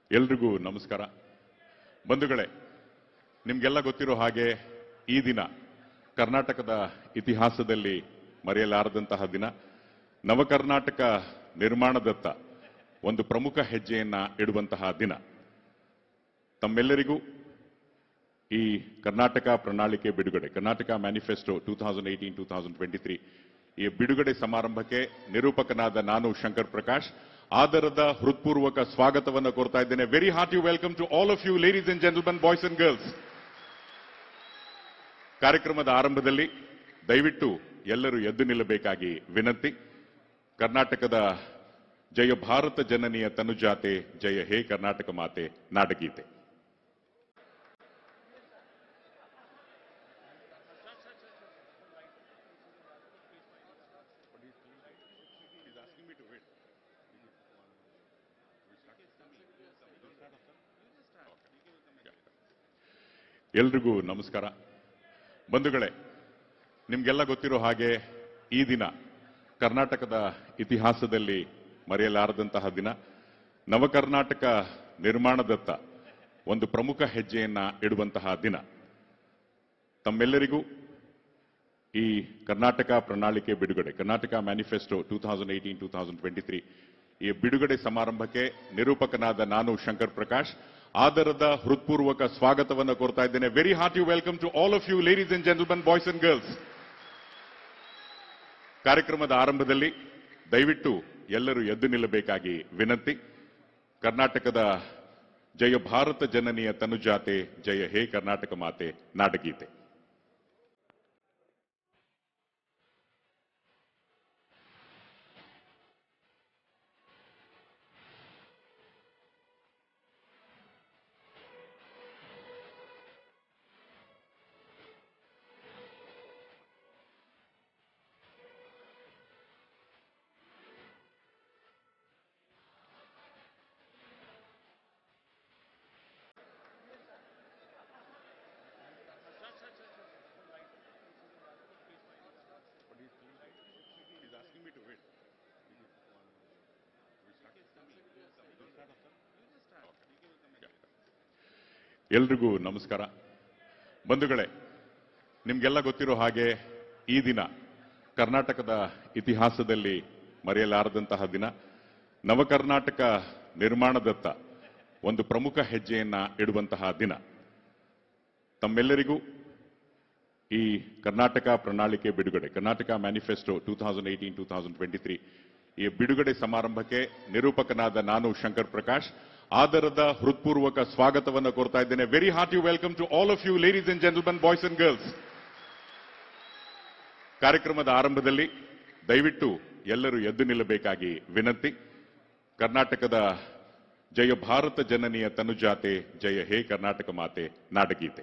ಎಲ್ರಿಗೂ ನಮಸ್ಕಾರ ಬಂಧುಗಳೇ ನಿಮ್ಗೆಲ್ಲ ಗೊತ್ತಿರೋ ಹಾಗೆ ಈ ದಿನ ಕರ್ನಾಟಕದ ಇತಿಹಾಸದಲ್ಲಿ ಮರೆಯಲಾರದಂತಹ ದಿನ ನವಕರ್ನಾಟಕ ನಿರ್ಮಾಣದತ್ತ ಒಂದು ಪ್ರಮುಖ ಹೆಜ್ಜೆಯನ್ನ ಇಡುವಂತಹ ದಿನ ತಮ್ಮೆಲ್ಲರಿಗೂ ಈ ಕರ್ನಾಟಕ ಪ್ರಣಾಳಿಕೆ ಬಿಡುಗಡೆ Karnataka manifesto two thousand eighteen two thousand twenty three ಈ ಬಿಡುಗಡೆ ಸಮಾರಂಭಕ್ಕೆ ನಿರೂಪಕನಾದ ನಾನು ಶಂಕರ್ ಪ್ರಕಾಶ್ ಆದರದ ಹೃತ್ಪೂರ್ವಕ ಸ್ವಾಗತವನ್ನು ಕೋರ್ತಾ ಇದ್ದೇನೆ very hearty welcome to all of you ladies and gentleman boys and girls ಕಾರ್ಯಕ್ರಮದ ಆರಂಭದಲ್ಲಿ ದಯವಿಟ್ಟು ಎಲ್ಲರೂ ಎದ್ದು ನಿಲ್ಲಬೇಕಾಗಿ ವಿನಂತಿ ಕರ್ನಾಟಕದ ಜಯ ಭಾರತ ಜನನಿಯ ತನುಜಾತೆ ಜಯ ಹೇ ಕರ್ನಾಟಕ ಮಾತೆ ನಾಡಗೀತೆ ಎಲ್ರಿಗೂ ನಮಸ್ಕಾರ ಬಂಧುಗಳೇ ನಿಮ್ಗೆಲ್ಲ ಗೊತ್ತಿರೋ ಹಾಗೆ ಈ ದಿನ ಕರ್ನಾಟಕದ ಇತಿಹಾಸದಲ್ಲಿ ಮರೆಯಲಾರದಂತಹ ದಿನ ನವಕರ್ನಾಟಕ ನಿರ್ಮಾಣದತ್ತ ಒಂದು ಪ್ರಮುಖ ಹೆಜ್ಜೆಯನ್ನ ಇಡುವಂತಹ ದಿನ ತಮ್ಮೆಲ್ಲರಿಗೂ ಈ ಕರ್ನಾಟಕ ಪ್ರಣಾಳಿಕೆ ಬಿಡುಗಡೆ Karnataka manifesto two thousand eighteen two thousand twenty three ಈ ಬಿಡುಗಡೆ ಸಮಾರಂಭಕ್ಕೆ ನಿರೂಪಕನಾದ ನಾನು ಶಂಕರ್ ಪ್ರಕಾಶ್ ಆದರದ ಹೃತ್ಪೂರ್ವಕ ಸ್ವಾಗತವನ್ನು ಕೋರ್ತಾ ಇದ್ದೇನೆ very hearty welcome to all of you ladies and gentleman boys and girls ಕಾರ್ಯಕ್ರಮದ ಆರಂಭದಲ್ಲಿ ದಯವಿಟ್ಟು ಎಲ್ಲರೂ ಎದ್ದು ನಿಲ್ಲಬೇಕಾಗಿ ವಿನಂತಿ ಕರ್ನಾಟಕದ ಜಯ ಭಾರತ ಜನನಿಯ ತನುಜಾತೆ ಜಯ ಹೇ ಕರ್ನಾಟಕ ಮಾತೆ ನಾಡಗೀತೆ ಎಲ್ರಿಗೂ ನಮಸ್ಕಾರ ಬಂಧುಗಳೇ ನಿಮ್ಗೆಲ್ಲ ಗೊತ್ತಿರೋ ಹಾಗೆ ಈ ದಿನ ಕರ್ನಾಟಕದ ಇತಿಹಾಸದಲ್ಲಿ ಮರೆಯಲಾರದಂತಹ ದಿನ ನವಕರ್ನಾಟಕ ನಿರ್ಮಾಣದತ್ತ ಒಂದು ಪ್ರಮುಖ ಹೆಜ್ಜೆಯನ್ನ ಇಡುವಂತಹ ದಿನ ತಮ್ಮೆಲ್ಲರಿಗೂ ಈ ಕರ್ನಾಟಕ ಪ್ರಣಾಳಿಕೆ ಬಿಡುಗಡೆ Karnataka manifesto two thousand eighteen two thousand twenty three ಈ ಬಿಡುಗಡೆ ಸಮಾರಂಭಕ್ಕೆ ನಿರೂಪಕನಾದ ನಾನು ಶಂಕರ್ ಪ್ರಕಾಶ್ ಆದರದ ಹೃತ್ಪೂರ್ವಕ ಸ್ವಾಗತವನ್ನು ಕೋರ್ತಾ ಇದ್ದೇನೆ very hearty welcome to all of you ladies and gentleman boys and girls ಕಾರ್ಯಕ್ರಮದ ಆರಂಭದಲ್ಲಿ ದಯವಿಟ್ಟು ಎಲ್ಲರೂ ಎದ್ದು ನಿಲ್ಲಬೇಕಾಗಿ ವಿನಂತಿ ಕರ್ನಾಟಕದ ಜಯ ಭಾರತ ಜನನಿಯ ತನುಜಾತೆ ಜಯ ಹೇ ಕರ್ನಾಟಕ ಮಾತೆ ನಾಡಗೀತೆ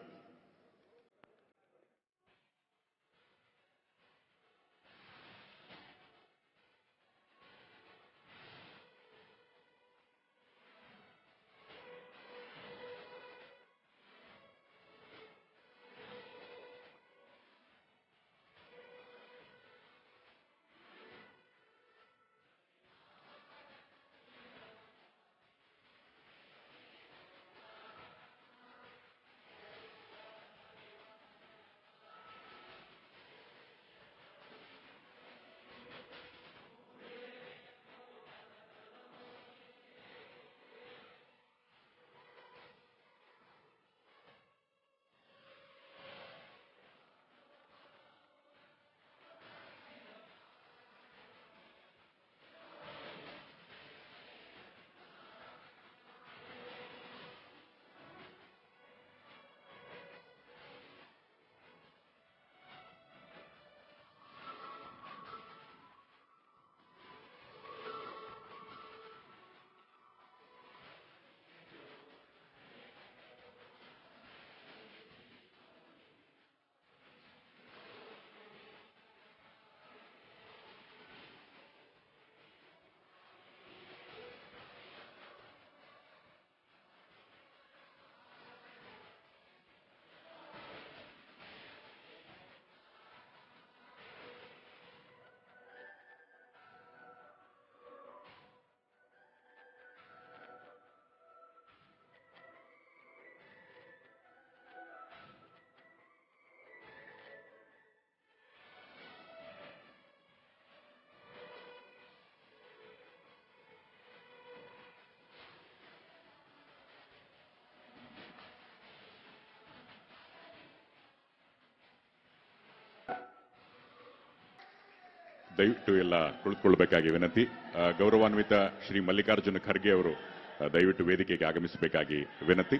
ದಯವಿಟ್ಟು ಎಲ್ಲ ಕುಳಿತುಕೊಳ್ಬೇಕಾಗಿ ವಿನಂತಿ ಆ, ಗೌರವಾನ್ವಿತ ಶ್ರೀ ಮಲ್ಲಿಕಾರ್ಜುನ ಖರ್ಗೆ ಅವರು ಆ, ದಯವಿಟ್ಟು ವೇದಿಕೆಗೆ ಆಗಮಿಸಬೇಕಾಗಿ ವಿನಂತಿ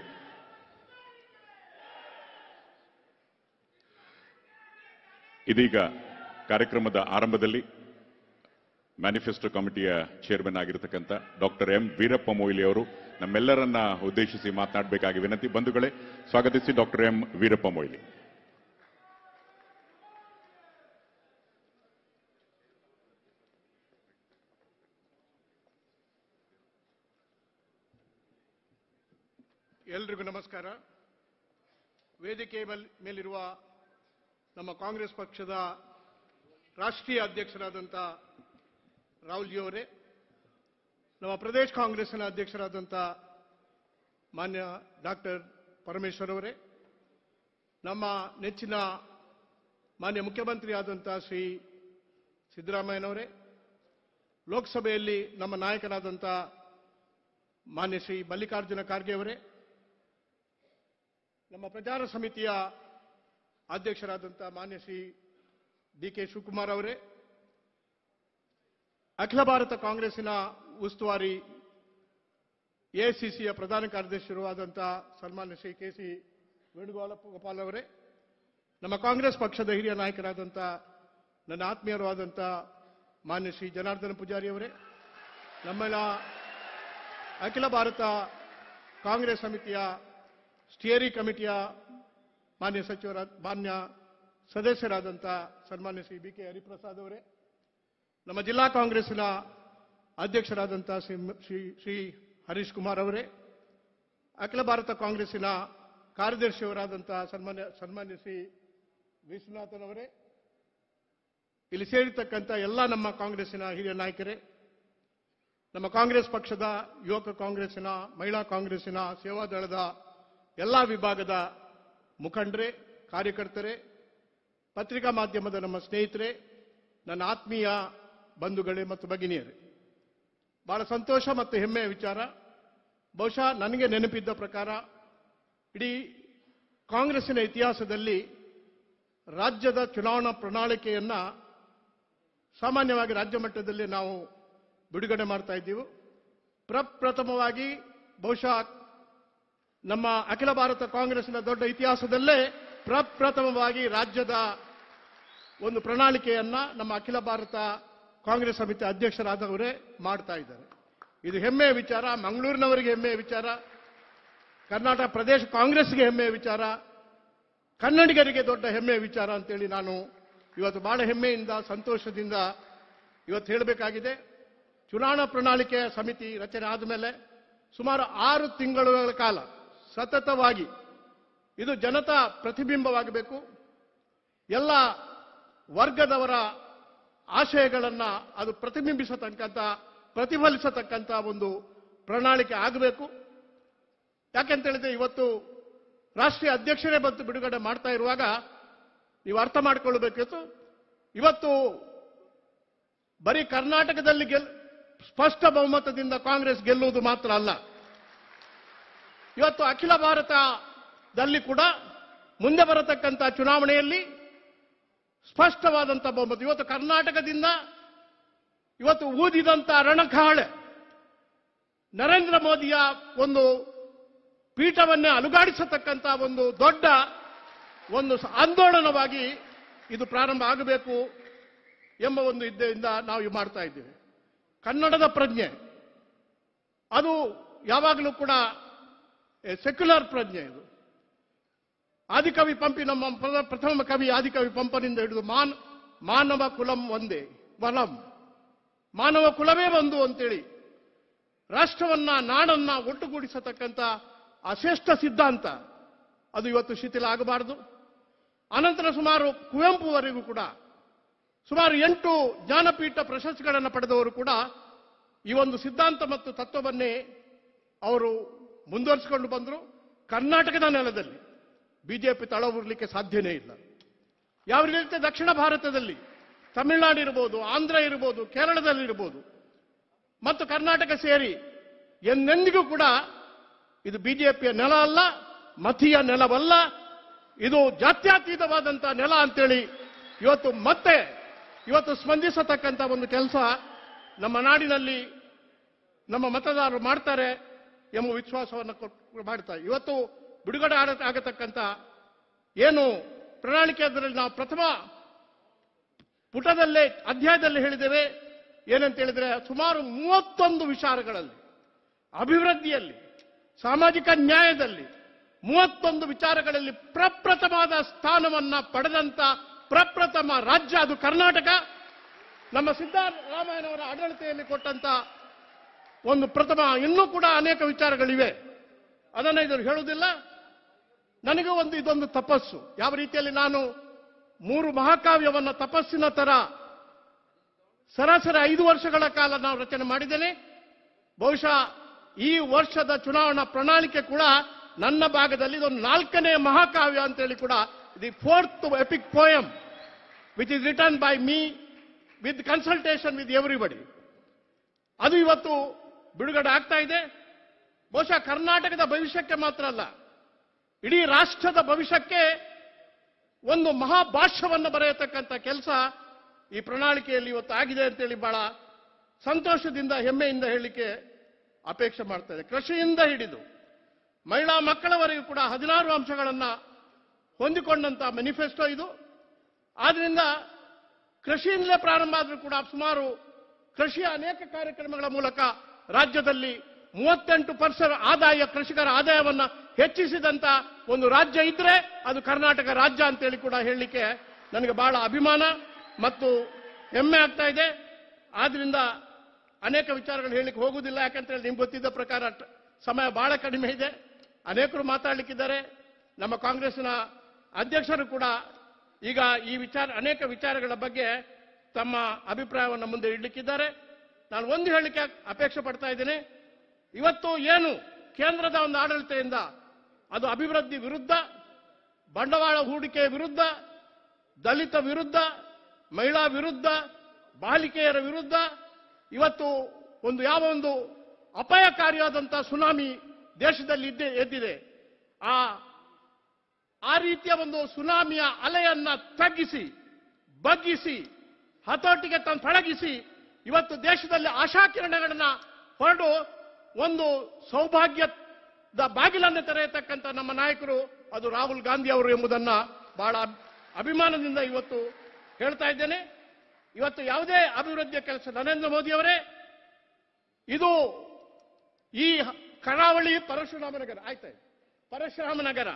ಇದೀಗ ಕಾರ್ಯಕ್ರಮದ ಆರಂಭದಲ್ಲಿ ಮ್ಯಾನಿಫೆಸ್ಟೋ ಕಮಿಟಿಯ ಚೇರ್ಮನ್ ಆಗಿರತಕ್ಕಂಥ ಡಾಕ್ಟರ್ ಎಂ ವೀರಪ್ಪ ಮೊಯ್ಲಿ ಅವರು ನಮ್ಮೆಲ್ಲರನ್ನ ಉದ್ದೇಶಿಸಿ ಮಾತನಾಡಬೇಕಾಗಿ ವಿನಂತಿ ಬಂಧುಗಳೇ ಸ್ವಾಗತಿಸಿ ಡಾಕ್ಟರ್ ಎಂ ವೀರಪ್ಪ ಮೊಯ್ಲಿ ಎಲ್ರಿಗೂ ನಮಸ್ಕಾರ ವೇದಿಕೆ ಮೇಲ್- ಮೇಲಿರುವ ನಮ್ಮ ಕಾಂಗ್ರೆಸ್ ಪಕ್ಷದ ರಾಷ್ಟ್ರೀಯ ಅಧ್ಯಕ್ಷರಾದಂಥ ರಾಹುಲ್ಜಿ ಅವರೇ ನಮ್ಮ ಪ್ರದೇಶ್ ಕಾಂಗ್ರೆಸ್ಸಿನ ಅಧ್ಯಕ್ಷರಾದಂಥ ಮಾನ್ಯ ಡಾಕ್ಟರ್ ಪರಮೇಶ್ವರ್ ಅವರೇ ನಮ್ಮ ನೆಚ್ಚಿನ ಮಾನ್ಯ ಮುಖ್ಯಮಂತ್ರಿ ಆದಂಥ ಶ್ರೀ ಸಿದ್ದರಾಮಯ್ಯನವರೇ ಲೋಕಸಭೆಯಲ್ಲಿ ನಮ್ಮ ನಾಯಕರಾದಂಥ ಮಾನ್ಯ ಶ್ರೀ ಮಲ್ಲಿಕಾರ್ಜುನ ಖರ್ಗೆ ಅವರೇ ನಮ್ಮ ಪ್ರಚಾರ ಸಮಿತಿಯ ಅಧ್ಯಕ್ಷರಾದಂಥ ಮಾನ್ಯ ಶ್ರೀ ಡಿ ಕೆ ಶಿವಕುಮಾರ್ ಅವರೇ ಅಖಿಲ ಭಾರತ ಕಾಂಗ್ರೆಸ್ಸಿನ ಉಸ್ತುವಾರಿ ಎಐಸಿಸಿಯ ಪ್ರಧಾನ ಕಾರ್ಯದರ್ಶಿಯೂ ಆದಂಥ ಸನ್ಮಾನ್ಯ ಶ್ರೀ ಕೆ ಸಿ ವೇಣುಗೋಪಾಲ ಗೋಪಾಲ್ ಅವರೇ ನಮ್ಮ ಕಾಂಗ್ರೆಸ್ ಪಕ್ಷದ ಹಿರಿಯ ನಾಯಕರಾದಂಥ ನನ್ನ ಆತ್ಮೀಯರು ಆದಂಥ ಮಾನ್ಯ ಶ್ರೀ ಜನಾರ್ದನ ಪೂಜಾರಿ ಅವರೇ ನಮ್ಮೆಲ್ಲ ಅಖಿಲ ಭಾರತ ಕಾಂಗ್ರೆಸ್ ಸಮಿತಿಯ ಸ್ಟಿಯರಿಂಗ್ ಕಮಿಟಿಯ ಮಾನ್ಯ ಸಚಿವರ ಮಾನ್ಯ ಸದಸ್ಯರಾದಂಥ ಸನ್ಮಾನ್ಯ ಶ್ರೀ ಬಿ ಕೆ ಹರಿಪ್ರಸಾದ್ ಅವರೇ ನಮ್ಮ ಜಿಲ್ಲಾ ಕಾಂಗ್ರೆಸ್ಸಿನ ಅಧ್ಯಕ್ಷರಾದಂಥ ಶ್ರೀ ಶ್ರೀ ಶ್ರೀ ಹರೀಶ್ ಕುಮಾರ್ ಅವರೇ ಅಖಿಲ ಭಾರತ ಕಾಂಗ್ರೆಸ್ಸಿನ ಕಾರ್ಯದರ್ಶಿಯವರಾದಂಥ ಸನ್ಮಾನ್ಯ ಸನ್ಮಾನ್ಯ ಶ್ರೀ ವಿಶ್ವನಾಥನ್ ಅವರೇ ಇಲ್ಲಿ ಸೇರಿರ್ತಕ್ಕಂಥ ಎಲ್ಲ ನಮ್ಮ ಕಾಂಗ್ರೆಸ್ಸಿನ ಹಿರಿಯ ನಾಯಕರೇ ನಮ್ಮ ಕಾಂಗ್ರೆಸ್ ಪಕ್ಷದ ಯುವಕ ಕಾಂಗ್ರೆಸ್ಸಿನ ಮಹಿಳಾ ಕಾಂಗ್ರೆಸ್ಸಿನ ಸೇವಾದಳದ ಎಲ್ಲ ವಿಭಾಗದ ಮುಖಂಡರೇ ಕಾರ್ಯಕರ್ತರೇ ಪತ್ರಿಕಾ ಮಾಧ್ಯಮದ ನಮ್ಮ ಸ್ನೇಹಿತರೆ ನನ್ನ ಆತ್ಮೀಯ ಬಂಧುಗಳೇ ಮತ್ತು ಭಗಿನಿಯರೇ ಬಹಳ ಸಂತೋಷ ಮತ್ತು ಹೆಮ್ಮೆಯ ವಿಚಾರ ಬಹುಶಃ ನನಗೆ ನೆನಪಿದ್ದ ಪ್ರಕಾರ ಇಡೀ ಕಾಂಗ್ರೆಸ್ಸಿನ ಇತಿಹಾಸದಲ್ಲಿ ರಾಜ್ಯದ ಚುನಾವಣಾ ಪ್ರಣಾಳಿಕೆಯನ್ನ ಸಾಮಾನ್ಯವಾಗಿ ರಾಜ್ಯ ಮಟ್ಟದಲ್ಲಿ ನಾವು ಬಿಡುಗಡೆ ಮಾಡ್ತಾ ಇದ್ದೀವಿ ಪ್ರಪ್ರಥಮವಾಗಿ ಬಹುಶಃ ನಮ್ಮ ಅಖಿಲ ಭಾರತ ಕಾಂಗ್ರೆಸ್ನ ದೊಡ್ಡ ಇತಿಹಾಸದಲ್ಲೇ ಪ್ರಪ್ರಥಮವಾಗಿ ರಾಜ್ಯದ ಒಂದು ಪ್ರಣಾಳಿಕೆಯನ್ನ ನಮ್ಮ ಅಖಿಲ ಭಾರತ ಕಾಂಗ್ರೆಸ್ ಸಮಿತಿ ಅಧ್ಯಕ್ಷರಾದವರೇ ಮಾಡ್ತಾ ಇದ್ದಾರೆ ಇದು ಹೆಮ್ಮೆಯ ವಿಚಾರ ಮಂಗಳೂರಿನವರಿಗೆ ಹೆಮ್ಮೆಯ ವಿಚಾರ ಕರ್ನಾಟಕ ಪ್ರದೇಶ ಕಾಂಗ್ರೆಸ್ಗೆ ಹೆಮ್ಮೆಯ ವಿಚಾರ ಕನ್ನಡಿಗರಿಗೆ ದೊಡ್ಡ ಹೆಮ್ಮೆಯ ವಿಚಾರ ಅಂತೇಳಿ ನಾನು ಇವತ್ತು ಬಹಳ ಹೆಮ್ಮೆಯಿಂದ ಸಂತೋಷದಿಂದ ಇವತ್ತು ಹೇಳಬೇಕಾಗಿದೆ ಚುನಾವಣಾ ಪ್ರಣಾಳಿಕೆ ಸಮಿತಿ ರಚನೆ ಆದಮೇಲೆ ಸುಮಾರು ಆರು ತಿಂಗಳುಗಳ ಕಾಲ ಸತತವಾಗಿ ಇದು ಜನತಾ ಪ್ರತಿಬಿಂಬವಾಗಬೇಕು ಎಲ್ಲ ವರ್ಗದವರ ಆಶಯಗಳನ್ನ ಅದು ಪ್ರತಿಬಿಂಬಿಸತಕ್ಕಂಥ ಪ್ರತಿಫಲಿಸತಕ್ಕಂಥ ಒಂದು ಪ್ರಣಾಳಿಕೆ ಆಗಬೇಕು ಯಾಕೆಂತ ಹೇಳಿದ್ರೆ ಇವತ್ತು ರಾಷ್ಟ್ರೀಯ ಅಧ್ಯಕ್ಷರೇ ಬಂದು ಬಿಡುಗಡೆ ಮಾಡ್ತಾ ಇರುವಾಗ ನೀವು ಅರ್ಥ ಮಾಡಿಕೊಳ್ಳಬೇಕಿತ್ತು ಇವತ್ತು ಬರೀ ಕರ್ನಾಟಕದಲ್ಲಿ ಗೆಲ್ ಸ್ಪಷ್ಟ ಬಹುಮತದಿಂದ ಕಾಂಗ್ರೆಸ್ ಗೆಲ್ಲುವುದು ಮಾತ್ರ ಅಲ್ಲ ಇವತ್ತು ಅಖಿಲ ಭಾರತದಲ್ಲಿ ಕೂಡ ಮುಂದೆ ಬರತಕ್ಕಂಥ ಚುನಾವಣೆಯಲ್ಲಿ ಸ್ಪಷ್ಟವಾದಂಥ ಬಹುಮತ ಇವತ್ತು ಕರ್ನಾಟಕದಿಂದ ಇವತ್ತು ಊದಿದಂಥ ರಣಖಾಳೆ ನರೇಂದ್ರ ಮೋದಿಯ ಒಂದು ಪೀಠವನ್ನೇ ಅಲುಗಾಡಿಸತಕ್ಕಂಥ ಒಂದು ದೊಡ್ಡ ಒಂದು ಸ- ಆಂದೋಲನವಾಗಿ ಇದು ಪ್ರಾರಂಭ ಆಗಬೇಕು ಎಂಬ ಒಂದು ಇದ್ದೆಯಿಂದ ನಾವು ಇದು ಮಾಡ್ತಾ ಇದ್ದೇವೆ ಕನ್ನಡದ ಪ್ರಜ್ಞೆ ಅದು ಯಾವಾಗಲೂ ಕೂಡ ಸೆಕ್ಯುಲರ್ ಪ್ರಜ್ಞೆ ಇದು ಆದಿಕವಿ ಪಂಪಿ ನಮ್ಮ ಪ್ರ- ಪ್ರಥಮ ಕವಿ ಆದಿಕವಿ ಪಂಪನಿಂದ ಹಿಡಿದು ಮಾನ್ ಮಾನವ ಕುಲಂ ಒಂದೇ ವಲಂ ಮಾನವ ಕುಲವೇ ಒಂದು ಅಂತೇಳಿ ರಾಷ್ಟ್ರವನ್ನ ನಾಡನ್ನ ಒಟ್ಟುಗೂಡಿಸತಕ್ಕಂಥ ಆ ಶ್ರೇಷ್ಠ ಸಿದ್ಧಾಂತ ಅದು ಇವತ್ತು ಶಿಥಿಲ ಆಗಬಾರದು ಅನಂತರ ಸುಮಾರು ಕುವೆಂಪುವರೆಗೂ ಕೂಡ ಸುಮಾರು ಎಂಟು ಜ್ಞಾನಪೀಠ ಪ್ರಶಸ್ತಿಗಳನ್ನು ಪಡೆದವರು ಕೂಡ ಈ ಒಂದು ಸಿದ್ಧಾಂತ ಮತ್ತು ತತ್ವವನ್ನೇ ಅವರು ಮುಂದುವರಿಸಿಕೊಂಡು ಬಂದರು ಕರ್ನಾಟಕದ ನೆಲದಲ್ಲಿ ಬಿಜೆಪಿ ತಳವೂರ್ಲಿಕ್ಕೆ ಸಾಧ್ಯನೇ ಇಲ್ಲ ಯಾವ ರೀತಿ ದಕ್ಷಿಣ ಭಾರತದಲ್ಲಿ ತಮಿಳುನಾಡು ಇರ್ಬೋದು ಆಂಧ್ರ ಇರ್ಬೋದು ಕೇರಳದಲ್ಲಿ ಇರ್ಬೋದು ಮತ್ತು ಕರ್ನಾಟಕ ಸೇರಿ ಎಂದೆಂದಿಗೂ ಕೂಡ ಇದು ಬಿಜೆಪಿಯ ನೆಲ ಅಲ್ಲ ಮತೀಯ ನೆಲವಲ್ಲ ಇದು ಜಾತ್ಯತೀತವಾದಂಥ ನೆಲ ಅಂತೇಳಿ ಇವತ್ತು ಮತ್ತೆ ಇವತ್ತು ಸ್ಪಂದಿಸತಕ್ಕಂಥ ಒಂದು ಕೆಲಸ ನಮ್ಮ ನಾಡಿನಲ್ಲಿ ನಮ್ಮ ಮತದಾರರು ಮಾಡ್ತಾರೆ ಎಂಬ ವಿಶ್ವಾಸವನ್ನು ಕೊಟ್ಟು ಮಾಡ್ತಾರೆ ಇವತ್ತು ಬಿಡುಗಡೆ ಆಗ- ಆಗತಕ್ಕಂಥ ಏನು ಪ್ರಣಾಳಿಕೆ ಅದರಲ್ಲಿ ನಾವು ಪ್ರಥಮ ಪುಟದಲ್ಲೇ ಅಧ್ಯಾಯದಲ್ಲಿ ಹೇಳಿದ್ದೇವೆ ಏನಂತ ಹೇಳಿದ್ರೆ ಸುಮಾರು ಮೂವತ್ತೊಂದು ವಿಚಾರಗಳಲ್ಲಿ ಅಭಿವೃದ್ಧಿಯಲ್ಲಿ ಸಾಮಾಜಿಕ ನ್ಯಾಯದಲ್ಲಿ ಮೂವತ್ತೊಂದು ವಿಚಾರಗಳಲ್ಲಿ ಪ್ರಪ್ರಥಮವಾದ ಸ್ಥಾನವನ್ನ ಪಡೆದಂತ ಪ್ರಪ್ರಥಮ ರಾಜ್ಯ ಅದು ಕರ್ನಾಟಕ ನಮ್ಮ ಸಿದ್ದರಾಮಯ್ಯನವರ ಆಡಳಿತೆಯಲ್ಲಿ ಕೊಟ್ಟಂತ ಒಂದು ಪ್ರಥಮ ಇನ್ನೂ ಕೂಡ ಅನೇಕ ವಿಚಾರಗಳಿವೆ ಅದನ್ನು ಇವರು ಹೇಳುವುದಿಲ್ಲ ನನಗೂ ಒಂದು ಇದೊಂದು ತಪಸ್ಸು ಯಾವ ರೀತಿಯಲ್ಲಿ ನಾನು ಮೂರು ಮಹಾಕಾವ್ಯವನ್ನ ತಪಸ್ಸಿನ ತರ ಸರಾಸರಿ ಐದು ವರ್ಷಗಳ ಕಾಲ ನಾವು ರಚನೆ ಮಾಡಿದ್ದೇನೆ ಬಹುಶಃ ಈ ವರ್ಷದ ಚುನಾವಣಾ ಪ್ರಣಾಳಿಕೆ ಕೂಡ ನನ್ನ ಭಾಗದಲ್ಲಿ ಇದೊಂದು ನಾಲ್ಕನೇ ಮಹಾಕಾವ್ಯ ಅಂತೇಳಿ ಕೂಡ the fourth epic poem which is return by me with consultation with everybody ಅದು ಇವತ್ತು ಬಿಡುಗಡೆ ಆಗ್ತಾ ಇದೆ ಬಹುಶಃ ಕರ್ನಾಟಕದ ಭವಿಷ್ಯಕ್ಕೆ ಮಾತ್ರ ಅಲ್ಲ ಇಡೀ ರಾಷ್ಟ್ರದ ಭವಿಷ್ಯಕ್ಕೆ ಒಂದು ಮಹಾಭಾಷ್ಯವನ್ನು ಬರೆಯತಕ್ಕಂಥ ಕೆಲಸ ಈ ಪ್ರಣಾಳಿಕೆಯಲ್ಲಿ ಇವತ್ತು ಆಗಿದೆ ಅಂತೇಳಿ ಬಹಳ ಸಂತೋಷದಿಂದ ಹೆಮ್ಮೆಯಿಂದ ಹೇಳಲಿಕ್ಕೆ ಅಪೇಕ್ಷೆ ಮಾಡ್ತಾ ಇದೆ ಕೃಷಿಯಿಂದ ಹಿಡಿದು ಮಹಿಳಾ ಮಕ್ಕಳವರೆಗೂ ಕೂಡ ಹದಿನಾರು ಅಂಶಗಳನ್ನು ಹೊಂದಿಕೊಂಡಂತ ಮ್ಯಾನಿಫೆಸ್ಟೋ ಇದು ಆದ್ರಿಂದ ಕೃಷಿಯಿಂದಲೇ ಪ್ರಾರಂಭ ಆದರೂ ಕೂಡ ಸುಮಾರು ಕೃಷಿಯ ಅನೇಕ ಕಾರ್ಯಕ್ರಮಗಳ ಮೂಲಕ ರಾಜ್ಯದಲ್ಲಿ ಮೂವತ್ತೆಂಟು ಪರ್ಸೆಂಟ್ ಆದಾಯ ಕೃಷಿಕರ ಆದಾಯವನ್ನ ಹೆಚ್ಚಿಸಿದಂತ ಒಂದು ರಾಜ್ಯ ಇದ್ರೆ ಅದು ಕರ್ನಾಟಕ ರಾಜ್ಯ ಅಂತೇಳಿ ಕೂಡ ಹೇಳಲಿಕ್ಕೆ ನನಗೆ ಬಹಳ ಅಭಿಮಾನ ಮತ್ತು ಹೆಮ್ಮೆ ಆಗ್ತಾ ಇದೆ ಆದ್ರಿಂದ ಅನೇಕ ವಿಚಾರಗಳು ಹೇಳಲಿಕ್ಕೆ ಹೋಗುವುದಿಲ್ಲ ಯಾಕಂತ ಹೇಳಿ ನಿಮ್ಗೆ ಗೊತ್ತಿದ್ದ ಪ್ರಕಾರ ಟ- ಸಮಯ ಬಹಳ ಕಡಿಮೆ ಇದೆ ಅನೇಕರು ಮಾತಾಡಲಿಕ್ಕಿದ್ದಾರೆ ನಮ್ಮ ಕಾಂಗ್ರೆಸ್ನ ಅಧ್ಯಕ್ಷರು ಕೂಡ ಈಗ ಈ ವಿಚಾರ ಅನೇಕ ವಿಚಾರಗಳ ಬಗ್ಗೆ ತಮ್ಮ ಅಭಿಪ್ರಾಯವನ್ನು ಮುಂದೆ ಇಡಲಿಕ್ಕಿದ್ದಾರೆ ನಾನು ಒಂದು ಹೇಳಲಿಕ್ಕೆ ಅಪೇಕ್ಷೆ ಪಡ್ತಾ ಇದ್ದೇನೆ ಇವತ್ತು ಏನು ಕೇಂದ್ರದ ಒಂದು ಆಡಳಿತದಿಂದ ಅದು ಅಭಿವೃದ್ಧಿ ವಿರುದ್ಧ ಬಂಡವಾಳ ಹೂಡಿಕೆ ವಿರುದ್ಧ ದಲಿತ ವಿರುದ್ಧ ಮಹಿಳಾ ವಿರುದ್ಧ ಬಾಲಿಕೆಯರ ವಿರುದ್ಧ ಇವತ್ತು ಒಂದು ಯಾವ ಒಂದು ಅಪಾಯಕಾರಿಯಾದಂಥ ಸುನಾಮಿ ದೇಶದಲ್ಲಿ ಇದ್ದೇ ಎದ್ದಿದೆ ಆ ಆ ರೀತಿಯ ಒಂದು ಸುನಾಮಿಯ ಅಲೆಯನ್ನ ತಗ್ಗಿಸಿ ಬಗ್ಗಿಸಿ ಹತೋಟಿಗೆ ತಂದು ಪಳಗಿಸಿ ಇವತ್ತು ದೇಶದಲ್ಲಿ ಆಶಾಕಿರಣಗಳನ್ನ ಹೊರಡು ಒಂದು ಸೌಭಾಗ್ಯದ ಬಾಗಿಲನ್ನು ತೆರೆಯತಕ್ಕಂಥ ನಮ್ಮ ನಾಯಕರು ಅದು ರಾಹುಲ್ ಗಾಂಧಿ ಅವರು ಎಂಬುದನ್ನ ಬಹಳ ಅಬ್- ಅಭಿಮಾನದಿಂದ ಇವತ್ತು ಹೇಳ್ತಾ ಇದ್ದೇನೆ ಇವತ್ತು ಯಾವುದೇ ಅಭಿವೃದ್ಧಿಯ ಕೆಲಸ ನರೇಂದ್ರ ಮೋದಿ ಅವರೇ ಇದು ಈ ಕರಾವಳಿ ಪರಶುರಾಮನಗರ ಆಯ್ತಾ ಪರಶುರಾಮನಗರ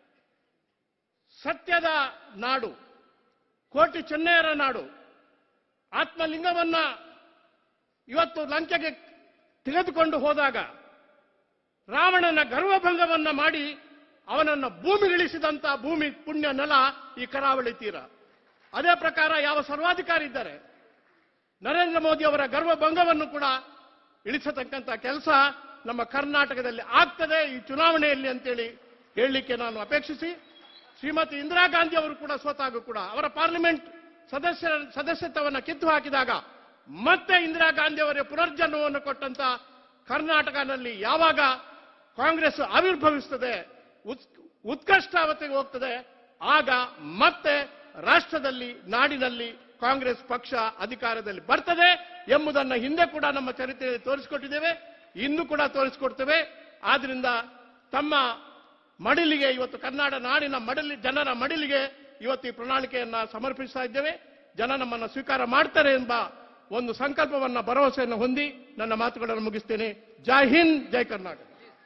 ಸತ್ಯದ ನಾಡು ಕೋಟಿ ಚೆನ್ನೈಯರ ನಾಡು ಆತ್ಮಲಿಂಗವನ್ನ ಇವತ್ತು ಲಂಕೆಗೆ ತೆಗೆದುಕೊಂಡು ಹೋದಾಗ ರಾವಣನ ಗರ್ವಭಂಗವನ್ನ ಮಾಡಿ ಅವನನ್ನ ಭೂಮಿಗಿಳಿಸಿದಂತ ಭೂಮಿ ಪುಣ್ಯ ನೆಲ ಈ ಕರಾವಳಿ ತೀರ ಅದೇ ಪ್ರಕಾರ ಯಾವ ಸರ್ವಾಧಿಕಾರಿ ಇದ್ದಾರೆ ನರೇಂದ್ರ ಮೋದಿ ಅವರ ಗರ್ವಭಂಗವನ್ನು ಕೂಡ ಇಳಿಸತಕ್ಕಂಥ ಕೆಲಸ ನಮ್ಮ ಕರ್ನಾಟಕದಲ್ಲಿ ಆಗ್ತದೆ ಈ ಚುನಾವಣೆಯಲ್ಲಿ ಅಂತೇಳಿ ಹೇಳಲಿಕ್ಕೆ ನಾನು ಅಪೇಕ್ಷಿಸಿ ಶ್ರೀಮತಿ ಇಂದಿರಾ ಗಾಂಧಿ ಅವರು ಕೂಡ ಸೋತಾಗ ಕೂಡ ಅವರ ಪಾರ್ಲಿಮೆಂಟ್ ಸದಸ್ಯರ ಸದಸ್ಯತ್ವವನ್ನು ಕಿತ್ತು ಹಾಕಿದಾಗ ಮತ್ತೆ ಇಂದಿರಾ ಗಾಂಧಿ ಅವರ ಪುನರ್ಜನ್ಮವನ್ನು ಕೊಟ್ಟಂತ ಕರ್ನಾಟಕದಲ್ಲಿ ಯಾವಾಗ ಕಾಂಗ್ರೆಸ್ ಆವಿರ್ಭವಿಸ್ತದೆ ಉತ್- ಉತ್ಕೃಷ್ಟಾವತಿಗೆ ಹೋಗ್ತದೆ ಆಗ ಮತ್ತೆ ರಾಷ್ಟ್ರದಲ್ಲಿ ನಾಡಿನಲ್ಲಿ ಕಾಂಗ್ರೆಸ್ ಪಕ್ಷ ಅಧಿಕಾರದಲ್ಲಿ ಬರ್ತದೆ ಎಂಬುದನ್ನ ಹಿಂದೆ ಕೂಡ ನಮ್ಮ ಚರಿತ್ರೆಯಲ್ಲಿ ತೋರಿಸಿಕೊಟ್ಟಿದ್ದೇವೆ ಇನ್ನು ಕೂಡ ತೋರಿಸಿಕೊಡ್ತೇವೆ ಆದ್ರಿಂದ ತಮ್ಮ ಮಡಿಲಿಗೆ ಇವತ್ತು ಕನ್ನಡ ನಾಡಿನ ಮಡಲಿ ಜನರ ಮಡಿಲಿಗೆ ಇವತ್ತು ಈ ಪ್ರಣಾಳಿಕೆಯನ್ನ ಸಮರ್ಪಿಸ್ತಾ ಇದ್ದೇವೆ ಜನ ನಮ್ಮನ್ನು ಸ್ವೀಕಾರ ಮಾಡ್ತಾರೆ ಎಂಬ ಒಂದು ಸಂಕಲ್ಪವನ್ನ ಭರವಸೆಯನ್ನು ಹೊಂದಿ ನನ್ನ ಮಾತುಗಳನ್ನು ಮುಗಿಸ್ತೇನೆ ಜೈ ಹಿಂದ್ ಜೈ ಕರ್ನಾಟಕ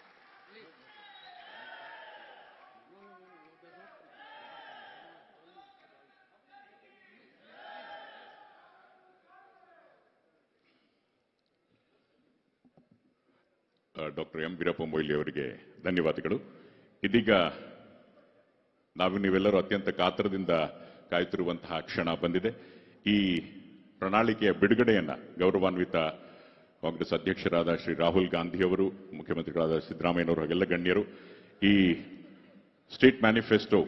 ಡಾಕ್ಟರ್ ಎಂ ವೀರಪ್ಪ ಮೊಯ್ಲಿ ಅವರಿಗೆ ಧನ್ಯವಾದಗಳು ಇದೀಗ ನಾವು ನೀವೆಲ್ಲರೂ ಅತ್ಯಂತ ಕಾತರದಿಂದ ಕಾಯುತ್ತಿರುವಂತಹ ಕ್ಷಣ ಬಂದಿದೆ ಈ ಪ್ರಣಾಳಿಕೆಯ ಬಿಡುಗಡೆಯನ್ನ ಗೌರವಾನ್ವಿತ ಕಾಂಗ್ರೆಸ್ ಅಧ್ಯಕ್ಷರಾದ ಶ್ರೀ ರಾಹುಲ್ ಗಾಂಧಿ ಅವರು ಮುಖ್ಯಮಂತ್ರಿಗಳಾದ ಸಿದ್ದರಾಮಯ್ಯನವರು ಹಾಗೆಲ್ಲ ಗಣ್ಯರು ಈ ಸ್ಟೇಟ್ ಮ್ಯಾನಿಫೆಸ್ಟೋ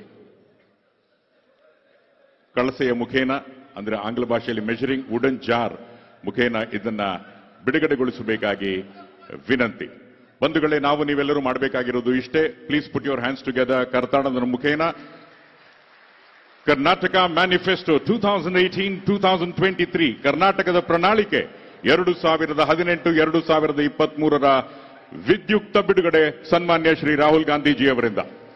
ಕಳಸೆಯ ಮುಖೇನ ಅಂದ್ರೆ ಆಂಗ್ಲ ಭಾಷೆಯಲ್ಲಿ ಮೆಜರಿಂಗ್ ವುಡನ್ ಜಾರ್ ಮುಖೇನ ಇದನ್ನ ಬಿಡುಗಡೆಗೊಳಿಸಬೇಕಾಗಿ ವಿನಂತಿ ಬಂಧುಗಳೇ ನಾವು ನೀವೆಲ್ಲರೂ ಮಾಡಬೇಕಾಗಿರೋದು ಇಷ್ಟೇ please put your hands together ಕರ್ತಾಡದ ಮುಖೇನ Karnataka manifesto two thousand eighteen two thousand twenty three ಕರ್ನಾಟಕದ ಪ್ರಣಾಳಿಕೆ ಎರಡು ಸಾವಿರದ ಹದಿನೆಂಟು ಎರಡು ಸಾವಿರದ ಇಪ್ಪತ್ಮೂರರ ವಿದ್ಯುಕ್ತ ಬಿಡುಗಡೆ ಸನ್ಮಾನ್ಯ ಶ್ರೀ ರಾಹುಲ್ ಗಾಂಧೀಜಿ ಅವರಿಂದ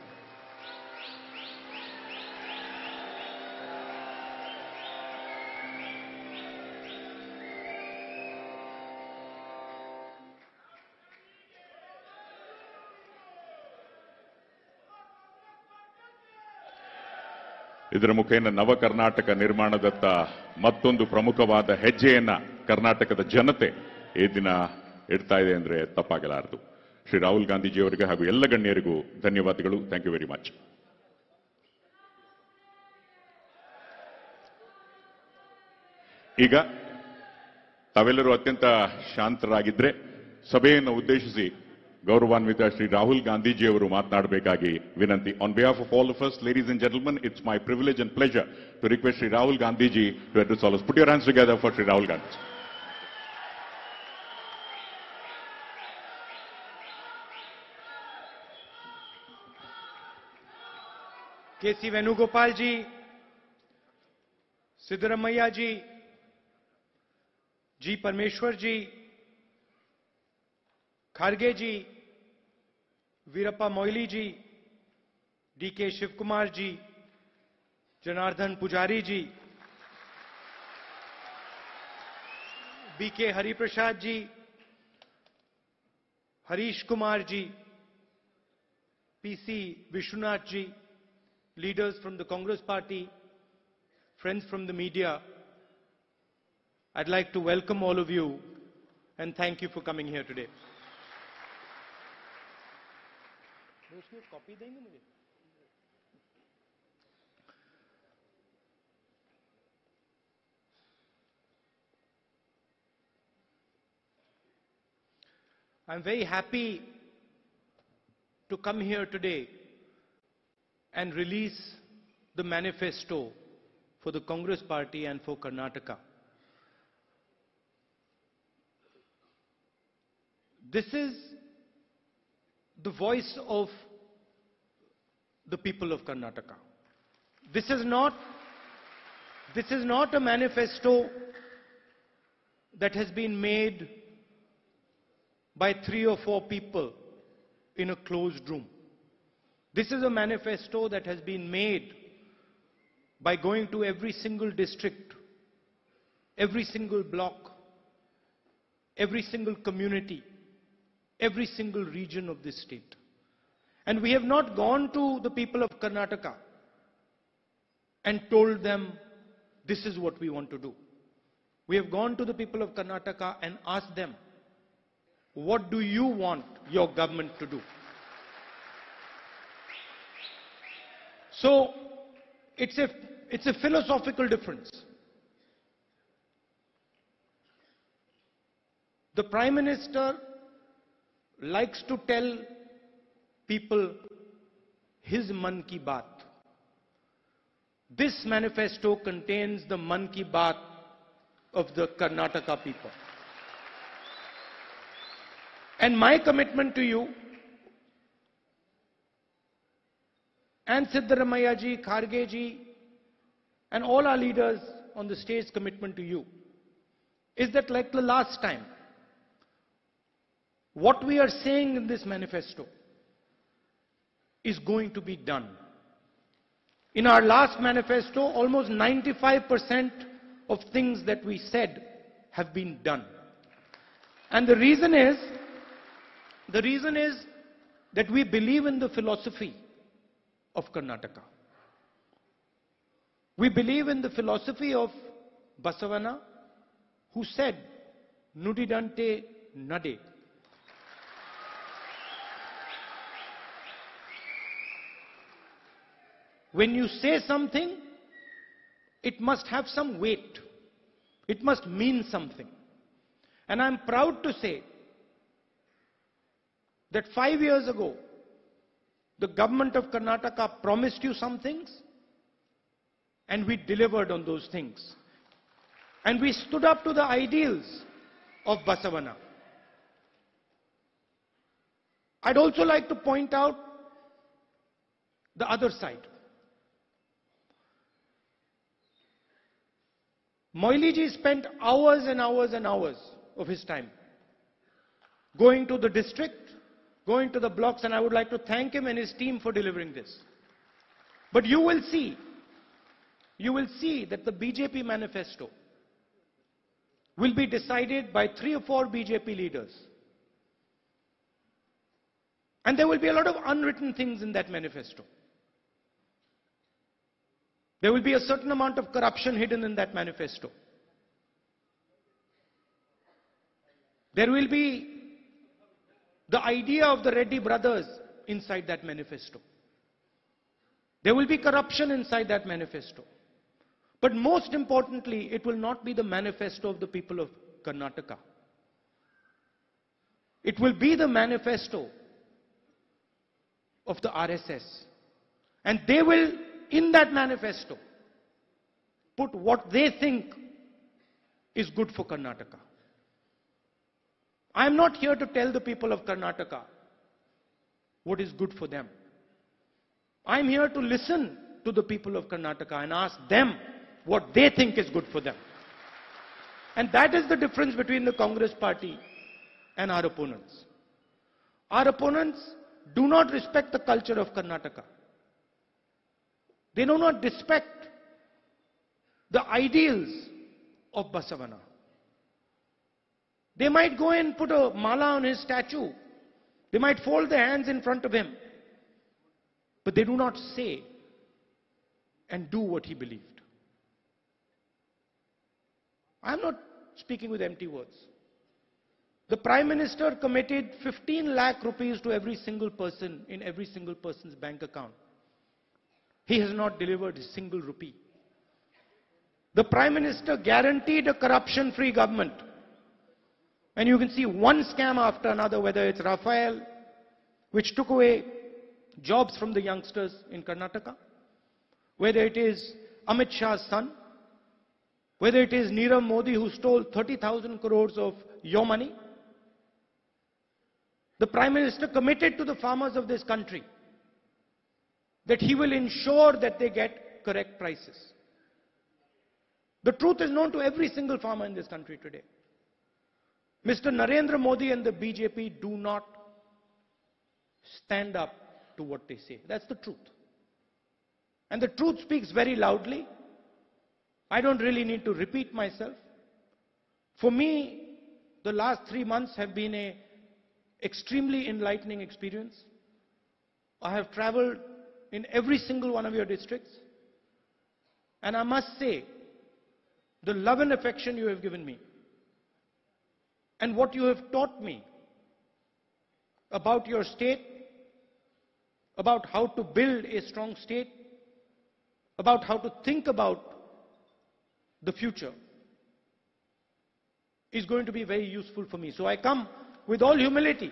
ಇದರ ಮುಖೇನ ನವ ಕರ್ನಾಟಕ ನಿರ್ಮಾಣದತ್ತ ಮತ್ತೊಂದು ಪ್ರಮುಖವಾದ ಹೆಜ್ಜೆಯನ್ನ ಕರ್ನಾಟಕದ ಜನತೆ ಈ ದಿನ ಇಡ್ತಾ ಇದೆ ಅಂದ್ರೆ ತಪ್ಪಾಗಲಾರದು ಶ್ರೀ ರಾಹುಲ್ ಗಾಂಧೀಜಿ ಅವರಿಗೆ ಹಾಗೂ ಎಲ್ಲ ಗಣ್ಯರಿಗೂ ಧನ್ಯವಾದಗಳು ಥ್ಯಾಂಕ್ ಯು ವೆರಿ ಮಚ್ ಈಗ ತಾವೆಲ್ಲರೂ ಅತ್ಯಂತ ಶಾಂತರಾಗಿದ್ರೆ ಸಭೆಯನ್ನು ಉದ್ದೇಶಿಸಿ ಗೌರವಾನ್ವಿತ ಶ್ರೀ ರಾಹುಲ್ ಗಾಂಧೀಜಿ ಅವರು ಮಾತನಾಡಬೇಕಾಗಿ ವಿನಂತಿ on behalf of all first ladies and gentleman it's my privilege and pleasure to request Shri Rahul Gandhiji to address all put your hands together for Shri Rahul Gandhi K C Venugopal ji Siddaramaiah ji ji Parameshwar ji Kharge ji Veerappa Moily ji D K Shivakumar ji Janardhan Poojary ji B K Hariprasad ji Harish Kumar ji PC Vishwanath ji leaders from the Congress party, friends from the media, I'd like to welcome all of you and thank you for coming here today. I'm very happy to come here today and release the manifesto for the Congress party and for Karnataka. This is the voice of the people of Karnataka. This is not this is not a manifesto that has been made by three or four people in a closed room. This is a manifesto that has been made by going to every single district, every single block, every single community, every single region of this state. And we have not gone to the people of Karnataka and told them, this is what we want to do. We have gone to the people of Karnataka and asked them, what do you want your government to do? So it's a, it's a philosophical difference. The Prime Minister likes to tell people his Man Ki Baat. This manifesto contains the Man Ki Baat of the Karnataka people. And my commitment to you and Siddharamaya ji, Kharge ji, and all our leaders on the state's commitment to you is that like the last time, what we are saying in this manifesto is going to be done. In our last manifesto, almost 95% of things that we said have been done. And the reason is, the reason is that we believe in the philosophy of Karnataka. We believe in the philosophy of Basavana, who said, Nudidante nade. When you say something, it must have some weight. It must mean something. And I'm proud to say that five years ago, the government of Karnataka promised you some things, and we delivered on those things. And we stood up to the ideals of Basavana. I'd also like to point out the other side. Moiliji spent hours and hours and hours of his time going to the district, going to the blocks, and I would like to thank him and his team for delivering this. But you will see, you will see that the BJP manifesto will be decided by three or four BJP leaders. And there will be a lot of unwritten things in that manifesto. There will be a certain amount of corruption hidden in that manifesto. There will be the idea of the Reddy brothers inside that manifesto. There will be corruption inside that manifesto. But most importantly, it will not be the manifesto of the people of Karnataka. It will be the manifesto of the RSS. And they will, in that manifesto, put what they think is good for Karnataka. I am not here to tell the people of Karnataka what is good for them. I am here to listen to the people of Karnataka and ask them what they think is good for them. And that is the difference between the Congress party and our opponents. Our opponents do not respect the culture of Karnataka. They do not respect the ideals of Basavana. They might go and put a mala on his statue. They might fold their hands in front of him. But they do not say and do what he believed. I'm not speaking with empty words. The Prime Minister committed 15 lakh rupees to every single person in every single person's bank account. He has not delivered a single rupee. The Prime Minister guaranteed a corruption free government. And you can see one scam after another, whether it's Rafael, which took away jobs from the youngsters in Karnataka, whether it is Amit Shah's son, whether it is Nirav Modi who stole 30,000 crores of your money. The Prime Minister committed to the farmers of this country that he will ensure that they get correct prices. The truth is known to every single farmer in this country today. Mr. Narendra Modi and the BJP do not stand up to what they say. That's the truth. And the truth speaks very loudly. I don't really need to repeat myself. For me, the last three months have been a extremely enlightening experience. I have traveled in every single one of your districts. And I must say, the love and affection you have given me, and what you have taught me about your state, about how to build a strong state, about how to think about the future, is going to be very useful for me. So I come with all humility.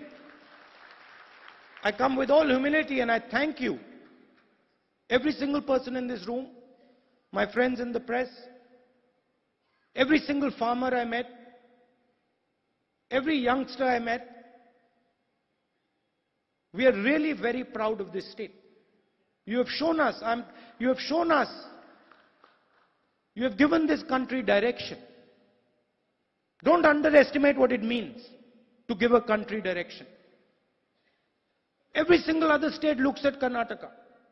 I come with all humility and I thank you, every single person in this room, my friends in the press, every single farmer I met, every youngster I met. We are really very proud of this state. You have shown us, I'm, you have shown us, you have given this country direction. Don't underestimate what it means to give a country direction. Every single other state looks at Karnataka.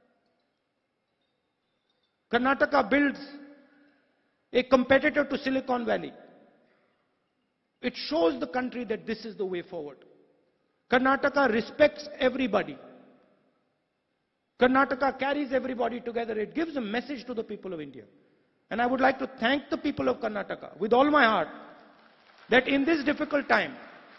Karnataka builds a competitor to Silicon Valley. It shows the country that this is the way forward. Karnataka respects everybody. Karnataka carries everybody together. It gives a message to the people of India. And I would like to thank the people of Karnataka with all my heart that in this difficult time,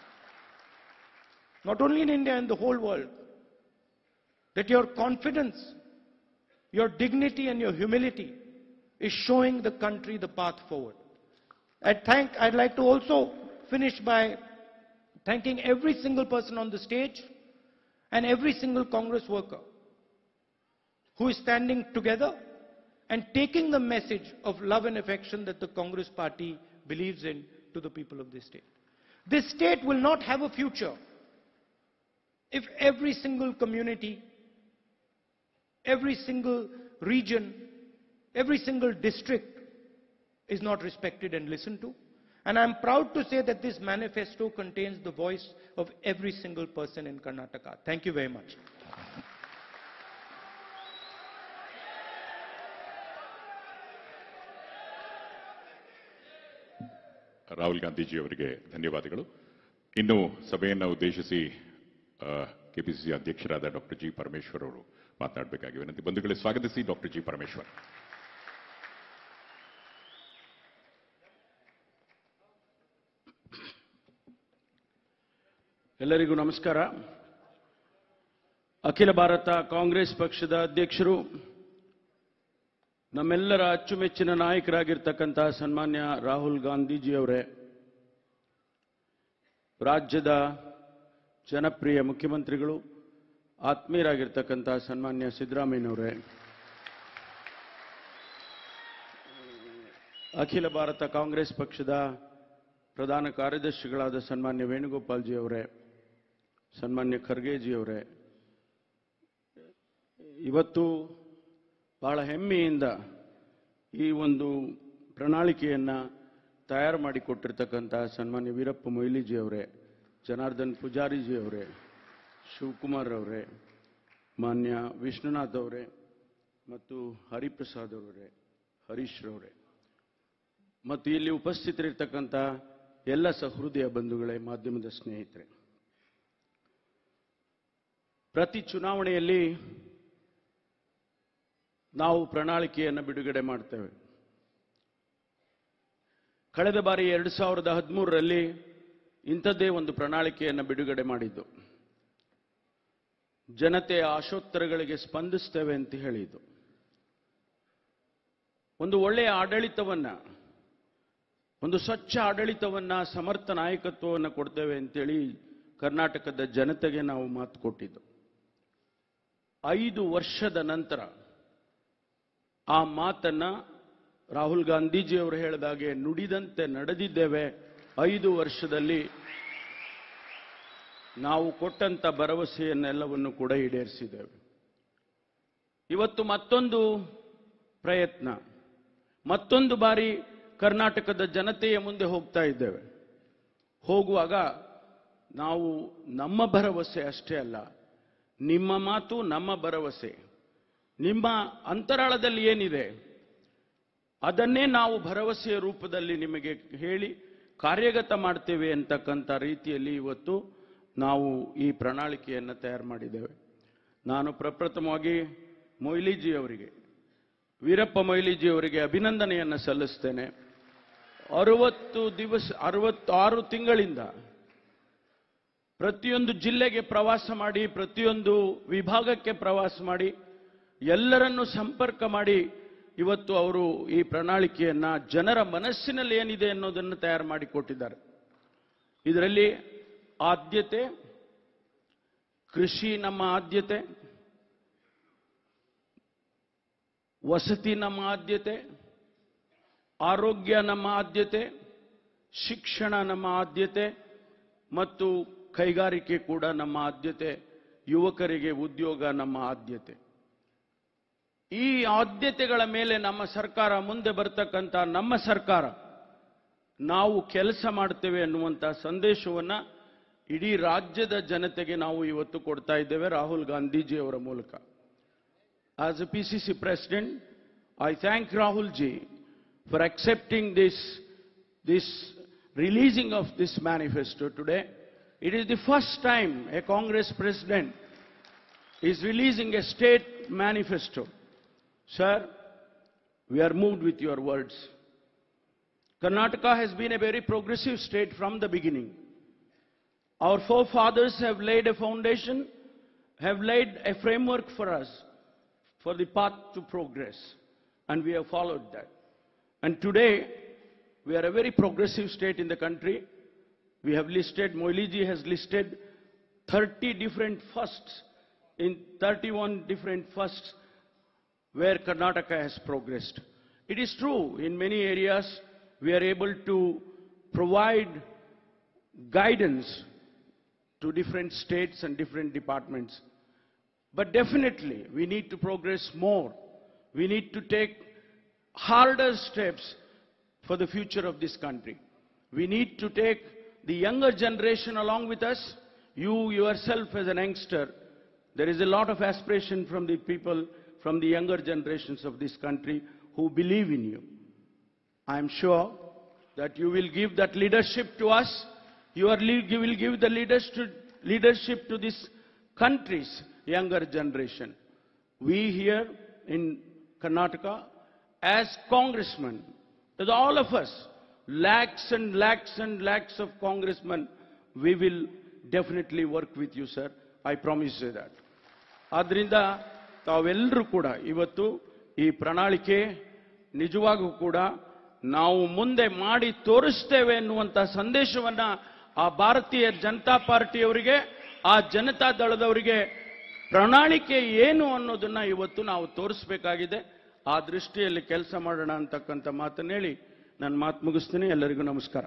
not only in India, in the whole world, that your confidence, your dignity, and your humility is showing the country the path forward. I thank, I'd like to also finish by thanking every single person on the stage and every single Congress worker who is standing together and taking the message of love and affection that the Congress party believes in to the people of this state. This state will not have a future if every single community, every single region, every single district is not respected and listened to. And I'm proud to say that this manifesto contains the voice of every single person in Karnataka. Thank you very much. Rahul Gandhiji ಅವರಿಗೆ ಧನ್ಯವಾದಗಳು ಇನ್ನು ಸಭೆಯನ್ನು ಉದ್ದೇಶಿಸಿ KPCC ಅಧ್ಯಕ್ಷರಾದ doctor G Parameshwar ಅವರು ಮಾತನಾಡಬೇಕಾಗಿ ವಿನಂತಿ ಬಂಧುಗಳೇ ಸ್ವಾಗತಿಸಿ ಡಾಕ್ಟರ್ ಜಿ ಪರಮೇಶ್ವರ್ ಎಲ್ಲರಿಗೂ ನಮಸ್ಕಾರ ಅಖಿಲ ಭಾರತ ಕಾಂಗ್ರೆಸ್ ಪಕ್ಷದ ಅಧ್ಯಕ್ಷರು ನಮ್ಮೆಲ್ಲರ ಅಚ್ಚುಮೆಚ್ಚಿನ ನಾಯಕರಾಗಿರ್ತಕ್ಕಂಥ ಸನ್ಮಾನ್ಯ ರಾಹುಲ್ ಗಾಂಧೀಜಿಯವರೇ ರಾಜ್ಯದ ಜನಪ್ರಿಯ ಮುಖ್ಯಮಂತ್ರಿಗಳು ಆತ್ಮೀಯರಾಗಿರ್ತಕ್ಕಂಥ ಸನ್ಮಾನ್ಯ ಸಿದ್ದರಾಮಯ್ಯನವರೇ ಅಖಿಲ ಭಾರತ ಕಾಂಗ್ರೆಸ್ ಪಕ್ಷದ ಪ್ರಧಾನ ಕಾರ್ಯದರ್ಶಿಗಳಾದ ಸನ್ಮಾನ್ಯ ವೇಣುಗೋಪಾಲ್ಜಿ ಅವರೇ ಸನ್ಮಾನ್ಯ ಖರ್ಗೆಜಿ ಅವರೇ ಇವತ್ತು ಬಹಳ ಹೆಮ್ಮೆಯಿಂದ ಈ ಒಂದು ಪ್ರಣಾಳಿಕೆಯನ್ನು ತಯಾರು ಮಾಡಿಕೊಟ್ಟಿರ್ತಕ್ಕಂಥ ಸನ್ಮಾನ್ಯ ವೀರಪ್ಪ ಮೊಯ್ಲಿಜಿ ಅವರೇ ಜನಾರ್ದನ್ ಪೂಜಾರಿಜಿ ಅವರೇ ಶಿವಕುಮಾರ್ ಅವರೇ ಮಾನ್ಯ ವಿಷ್ಣುನಾಥ್ ಅವರೇ ಮತ್ತು ಹರಿಪ್ರಸಾದ್ ಅವರೇ ಹರೀಶ್ ರವರೇ ಮತ್ತು ಇಲ್ಲಿ ಉಪಸ್ಥಿತರಿರ್ತಕ್ಕಂಥ ಎಲ್ಲ ಸಹೃದಯ ಬಂಧುಗಳೇ ಮಾಧ್ಯಮದ ಸ್ನೇಹಿತರೆ ಪ್ರತಿ ಚುನಾವಣೆಯಲ್ಲಿ ನಾವು ಪ್ರಣಾಳಿಕೆಯನ್ನು ಬಿಡುಗಡೆ ಮಾಡ್ತೇವೆ ಕಳೆದ ಬಾರಿ ಎರಡು ಸಾವಿರದ ಹದಿಮೂರರಲ್ಲಿ ಇಂಥದ್ದೇ ಒಂದು ಪ್ರಣಾಳಿಕೆಯನ್ನು ಬಿಡುಗಡೆ ಮಾಡಿದ್ದು ಜನತೆಯ ಆಶೋತ್ತರಗಳಿಗೆ ಸ್ಪಂದಿಸ್ತೇವೆ ಅಂತ ಹೇಳಿದ್ದು ಒಂದು ಒಳ್ಳೆಯ ಆಡಳಿತವನ್ನ ಒಂದು ಸ್ವಚ್ಛ ಆಡಳಿತವನ್ನ ಸಮರ್ಥ ನಾಯಕತ್ವವನ್ನು ಕೊಡ್ತೇವೆ ಅಂತೇಳಿ ಕರ್ನಾಟಕದ ಜನತೆಗೆ ನಾವು ಮಾತು ಕೊಟ್ಟಿದ್ದು ಐದು ವರ್ಷದ ನಂತರ ಆ ಮಾತನ್ನ ರಾಹುಲ್ ಗಾಂಧೀಜಿ ಅವರು ಹೇಳಿದಾಗೆ ನುಡಿದಂತೆ ನಡೆದಿದ್ದೇವೆ ಐದು ವರ್ಷದಲ್ಲಿ ನಾವು ಕೊಟ್ಟಂತ ಭರವಸೆಯನ್ನೆಲ್ಲವನ್ನು ಕೂಡ ಈಡೇರಿಸಿದ್ದೇವೆ ಇವತ್ತು ಮತ್ತೊಂದು ಪ್ರಯತ್ನ ಮತ್ತೊಂದು ಬಾರಿ ಕರ್ನಾಟಕದ ಜನತೆಯ ಮುಂದೆ ಹೋಗ್ತಾ ಇದ್ದೇವೆ ಹೋಗುವಾಗ ನಾವು ನಮ್ಮ ಭರವಸೆ ಅಷ್ಟೇ ಅಲ್ಲ ನಿಮ್ಮ ಮಾತು ನಮ್ಮ ಭರವಸೆ ನಿಮ್ಮ ಅಂತರಾಳದಲ್ಲಿ ಏನಿದೆ ಅದನ್ನೇ ನಾವು ಭರವಸೆಯ ರೂಪದಲ್ಲಿ ನಿಮಗೆ ಹೇಳಿ ಕಾರ್ಯಗತ ಮಾಡ್ತೇವೆ ಅಂತಕ್ಕಂಥ ರೀತಿಯಲ್ಲಿ ಇವತ್ತು ನಾವು ಈ ಪ್ರಣಾಳಿಕೆಯನ್ನು ತಯಾರು ಮಾಡಿದ್ದೇವೆ ನಾನು ಪ್ರಪ್ರಥಮವಾಗಿ ಮೊಯ್ಲಿಜಿ ಅವರಿಗೆ ವೀರಪ್ಪ ಮೊಯ್ಲಿಜಿ ಅವರಿಗೆ ಅಭಿನಂದನೆಯನ್ನು ಸಲ್ಲಿಸ್ತೇನೆ ಅರವತ್ತು ದಿವಸ ಅರವತ್ತಾರು ತಿಂಗಳಿಂದ ಪ್ರತಿಯೊಂದು ಜಿಲ್ಲೆಗೆ ಪ್ರವಾಸ ಮಾಡಿ ಪ್ರತಿಯೊಂದು ವಿಭಾಗಕ್ಕೆ ಪ್ರವಾಸ ಮಾಡಿ ಎಲ್ಲರನ್ನು ಸಂಪರ್ಕ ಮಾಡಿ ಇವತ್ತು ಅವರು ಈ ಪ್ರಣಾಳಿಕೆಯನ್ನ ಜನರ ಮನಸ್ಸಿನಲ್ಲಿ ಏನಿದೆ ಅನ್ನೋದನ್ನು ತಯಾರು ಮಾಡಿಕೊಟ್ಟಿದ್ದಾರೆ ಇದರಲ್ಲಿ ಆದ್ಯತೆ ಕೃಷಿ ನಮ್ಮ ಆದ್ಯತೆ ವಸತಿ ನಮ್ಮ ಆದ್ಯತೆ ಆರೋಗ್ಯ ನಮ್ಮ ಆದ್ಯತೆ ಶಿಕ್ಷಣ ನಮ್ಮ ಆದ್ಯತೆ ಮತ್ತು ಕೈಗಾರಿಕೆ ಕೂಡ ನಮ್ಮ ಆದ್ಯತೆ ಯುವಕರಿಗೆ ಉದ್ಯೋಗ ನಮ್ಮ ಆದ್ಯತೆ ಈ ಆದ್ಯತೆಗಳ ಮೇಲೆ ನಮ್ಮ ಸರ್ಕಾರ ಮುಂದೆ ಬರ್ತಕ್ಕಂಥ ನಮ್ಮ ಸರ್ಕಾರ ನಾವು ಕೆಲಸ ಮಾಡ್ತೇವೆ ಅನ್ನುವಂಥ ಸಂದೇಶವನ್ನ ಇಡೀ ರಾಜ್ಯದ ಜನತೆಗೆ ನಾವು ಇವತ್ತು ಕೊಡ್ತಾ ಇದ್ದೇವೆ ರಾಹುಲ್ ಗಾಂಧೀಜಿ ಅವರ ಮೂಲಕ As a PCC president, I thank Rahul ji for accepting this, this releasing of this manifesto today. It is the first time a Congress president is releasing a state manifesto. Sir, we are moved with your words. Karnataka has been a very progressive state from the beginning. Our forefathers have laid a foundation, have laid a framework for us for the path to progress, and we have followed that. And today, we are a very progressive state in the country. We have listed, Moiliji has listed 30 different firsts in 31 different firsts where Karnataka has progressed. It is true, in many areas, we are able to provide guidance to different states and different departments. But definitely, we need to progress more. We need to take harder steps for the future of this country. We need to take the younger generation along with us. You yourself as an youngster, there is a lot of aspiration from the people, from the younger generations of this country who believe in you. I am sure that you will give that leadership to us. You, are, le- you will give the leadership, leadership to this country's younger generation. We here in Karnataka, as congressmen, with all of us, lakhs and lakhs and lakhs of congressmen, we will definitely work with you, sir. I promise you that. ಆದ್ರಿಂದ ತಾವೆಲ್ಲರೂ ಕೂಡ ಇವತ್ತು ಈ ಪ್ರಣಾಳಿಕೆ ನಿಜವಾಗೂ ಕೂಡ ನಾವು ಮುಂದೆ ಮಾಡಿ ತೋರಿಸ್ತೇವೆ ಎನ್ನುವಂತ ಸಂದೇಶವನ್ನ ಆ ಭಾರತೀಯ ಜನತಾ ಪಾರ್ಟಿಯವರಿಗೆ ಆ ಜನತಾ ದಳದವರಿಗೆ ಪ್ರಣಾಳಿಕೆ ಏನು ಅನ್ನೋದನ್ನ ಇವತ್ತು ನಾವು ತೋರಿಸಬೇಕಾಗಿದೆ ಆ ದೃಷ್ಟಿಯಲ್ಲಿ ಕೆಲಸ ಮಾಡೋಣ ಅಂತಕ್ಕಂಥ ಮಾತನ್ನ ಹೇಳಿ ನನ್ನ ಮಾತು ಮುಗಿಸ್ತೀನಿ ಎಲ್ಲರಿಗೂ ನಮಸ್ಕಾರ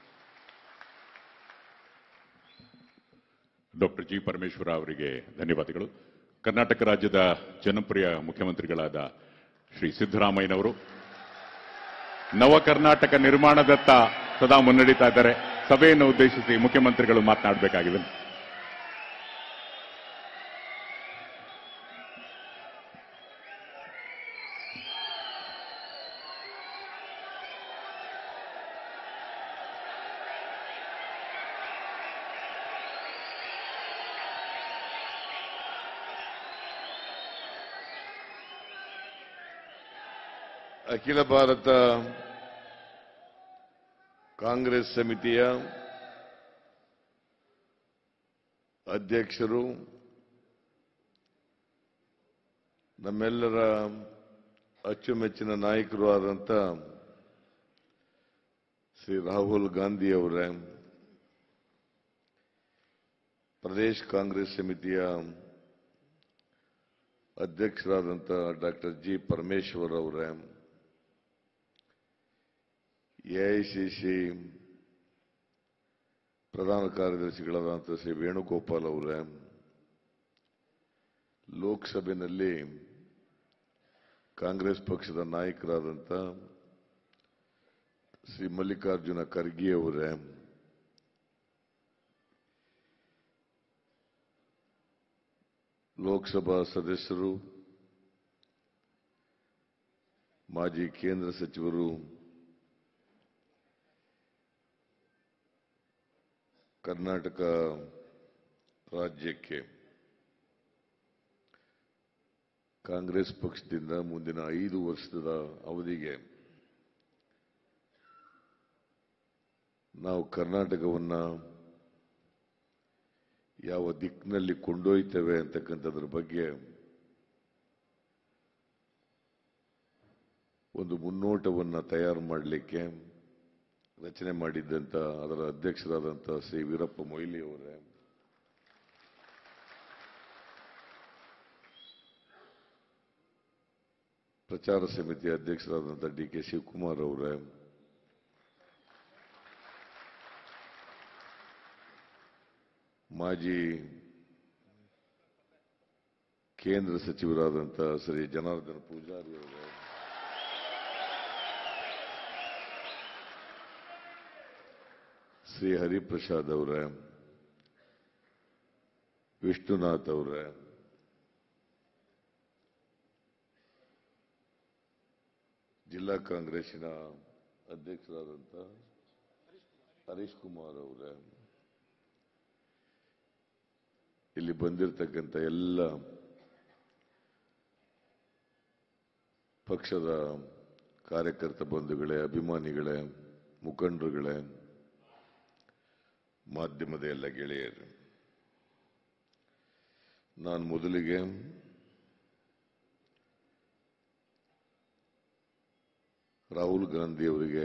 ಡಾಕ್ಟರ್ ಜಿ ಪರಮೇಶ್ವರ ಅವರಿಗೆ ಧನ್ಯವಾದಗಳು ಕರ್ನಾಟಕ ರಾಜ್ಯದ ಜನಪ್ರಿಯ ಮುಖ್ಯಮಂತ್ರಿಗಳಾದ ಶ್ರೀ ಸಿದ್ದರಾಮಯ್ಯನವರು ನವ ಕರ್ನಾಟಕ ನಿರ್ಮಾಣದತ್ತ ಸದಾ ಮುನ್ನಡೀತಾ ಇದ್ದಾರೆ ಸಭೆಯನ್ನು ಉದ್ದೇಶಿಸಿ ಮುಖ್ಯಮಂತ್ರಿಗಳು ಮಾತನಾಡಬೇಕಾಗಿದೆ ಅಖಿಲ ಭಾರತ ಕಾಂಗ್ರೆಸ್ ಸಮಿತಿಯ ಅಧ್ಯಕ್ಷರು ನಮ್ಮೆಲ್ಲರ ಅಚ್ಚುಮೆಚ್ಚಿನ ನಾಯಕರು ಆದಂಥ ಶ್ರೀ ರಾಹುಲ್ ಗಾಂಧಿ ಅವರೇ ಪ್ರದೇಶ್ ಕಾಂಗ್ರೆಸ್ ಸಮಿತಿಯ ಅಧ್ಯಕ್ಷರಾದಂಥ ಡಾಕ್ಟರ್ ಜಿ ಪರಮೇಶ್ವರ್ ಅವರೇ ಎಐಸಿಸಿ ಪ್ರಧಾನ ಕಾರ್ಯದರ್ಶಿಗಳಾದಂಥ ಶ್ರೀ ವೇಣುಗೋಪಾಲ್ ಅವರೇ ಲೋಕಸಭೆಯಲ್ಲಿ ಕಾಂಗ್ರೆಸ್ ಪಕ್ಷದ ನಾಯಕರಾದಂಥ ಶ್ರೀ ಮಲ್ಲಿಕಾರ್ಜುನ ಖರ್ಗೆ ಅವರೇ ಲೋಕಸಭಾ ಸದಸ್ಯರು ಮಾಜಿ ಕೇಂದ್ರ ಸಚಿವರು ಕರ್ನಾಟಕ ರಾಜ್ಯಕ್ಕೆ ಕಾಂಗ್ರೆಸ್ ಪಕ್ಷದಿಂದ ಮುಂದಿನ ಐದು ವರ್ಷದ ಅವಧಿಗೆ ನಾವು ಕರ್ನಾಟಕವನ್ನ ಯಾವ ದಿಕ್ಕಿನಲ್ಲಿ ಕೊಂಡೊಯ್ತೇವೆ ಅಂತಕ್ಕಂಥದ್ರ ಬಗ್ಗೆ ಒಂದು ಮುನ್ನೋಟವನ್ನು ತಯಾರು ಮಾಡಲಿಕ್ಕೆ ರಚನೆ ಮಾಡಿದ್ದಂಥ ಅದರ ಅಧ್ಯಕ್ಷರಾದಂಥ ಶ್ರೀ ವೀರಪ್ಪ ಮೊಯ್ಲಿ ಅವರೇ ಪ್ರಚಾರ ಸಮಿತಿ ಅಧ್ಯಕ್ಷರಾದಂಥ ಡಿ ಕೆ ಶಿವಕುಮಾರ್ ಅವರೇ ಮಾಜಿ ಕೇಂದ್ರ ಸಚಿವರಾದಂಥ ಶ್ರೀ ಜನಾರ್ದನ ಪೂಜಾರಿ ಅವರೇ ಶ್ರೀ ಹರಿಪ್ರಸಾದ್ ಅವರೇ ವಿಷ್ಣುನಾಥ್ ಅವರೇ ಜಿಲ್ಲಾ ಕಾಂಗ್ರೆಸ್ಸಿನ ಅಧ್ಯಕ್ಷರಾದಂಥ ಹರೀಶ್ ಕುಮಾರ್ ಅವರೇ ಇಲ್ಲಿ ಬಂದಿರತಕ್ಕಂಥ ಎಲ್ಲ ಪಕ್ಷದ ಕಾರ್ಯಕರ್ತ ಬಂಧುಗಳೇ ಅಭಿಮಾನಿಗಳೇ ಮುಖಂಡರುಗಳೇ ಮಾಧ್ಯಮದ ಎಲ್ಲ ಗೆಳೆಯರು ನಾನು ಮೊದಲಿಗೆ ರಾಹುಲ್ ಗಾಂಧಿ ಅವರಿಗೆ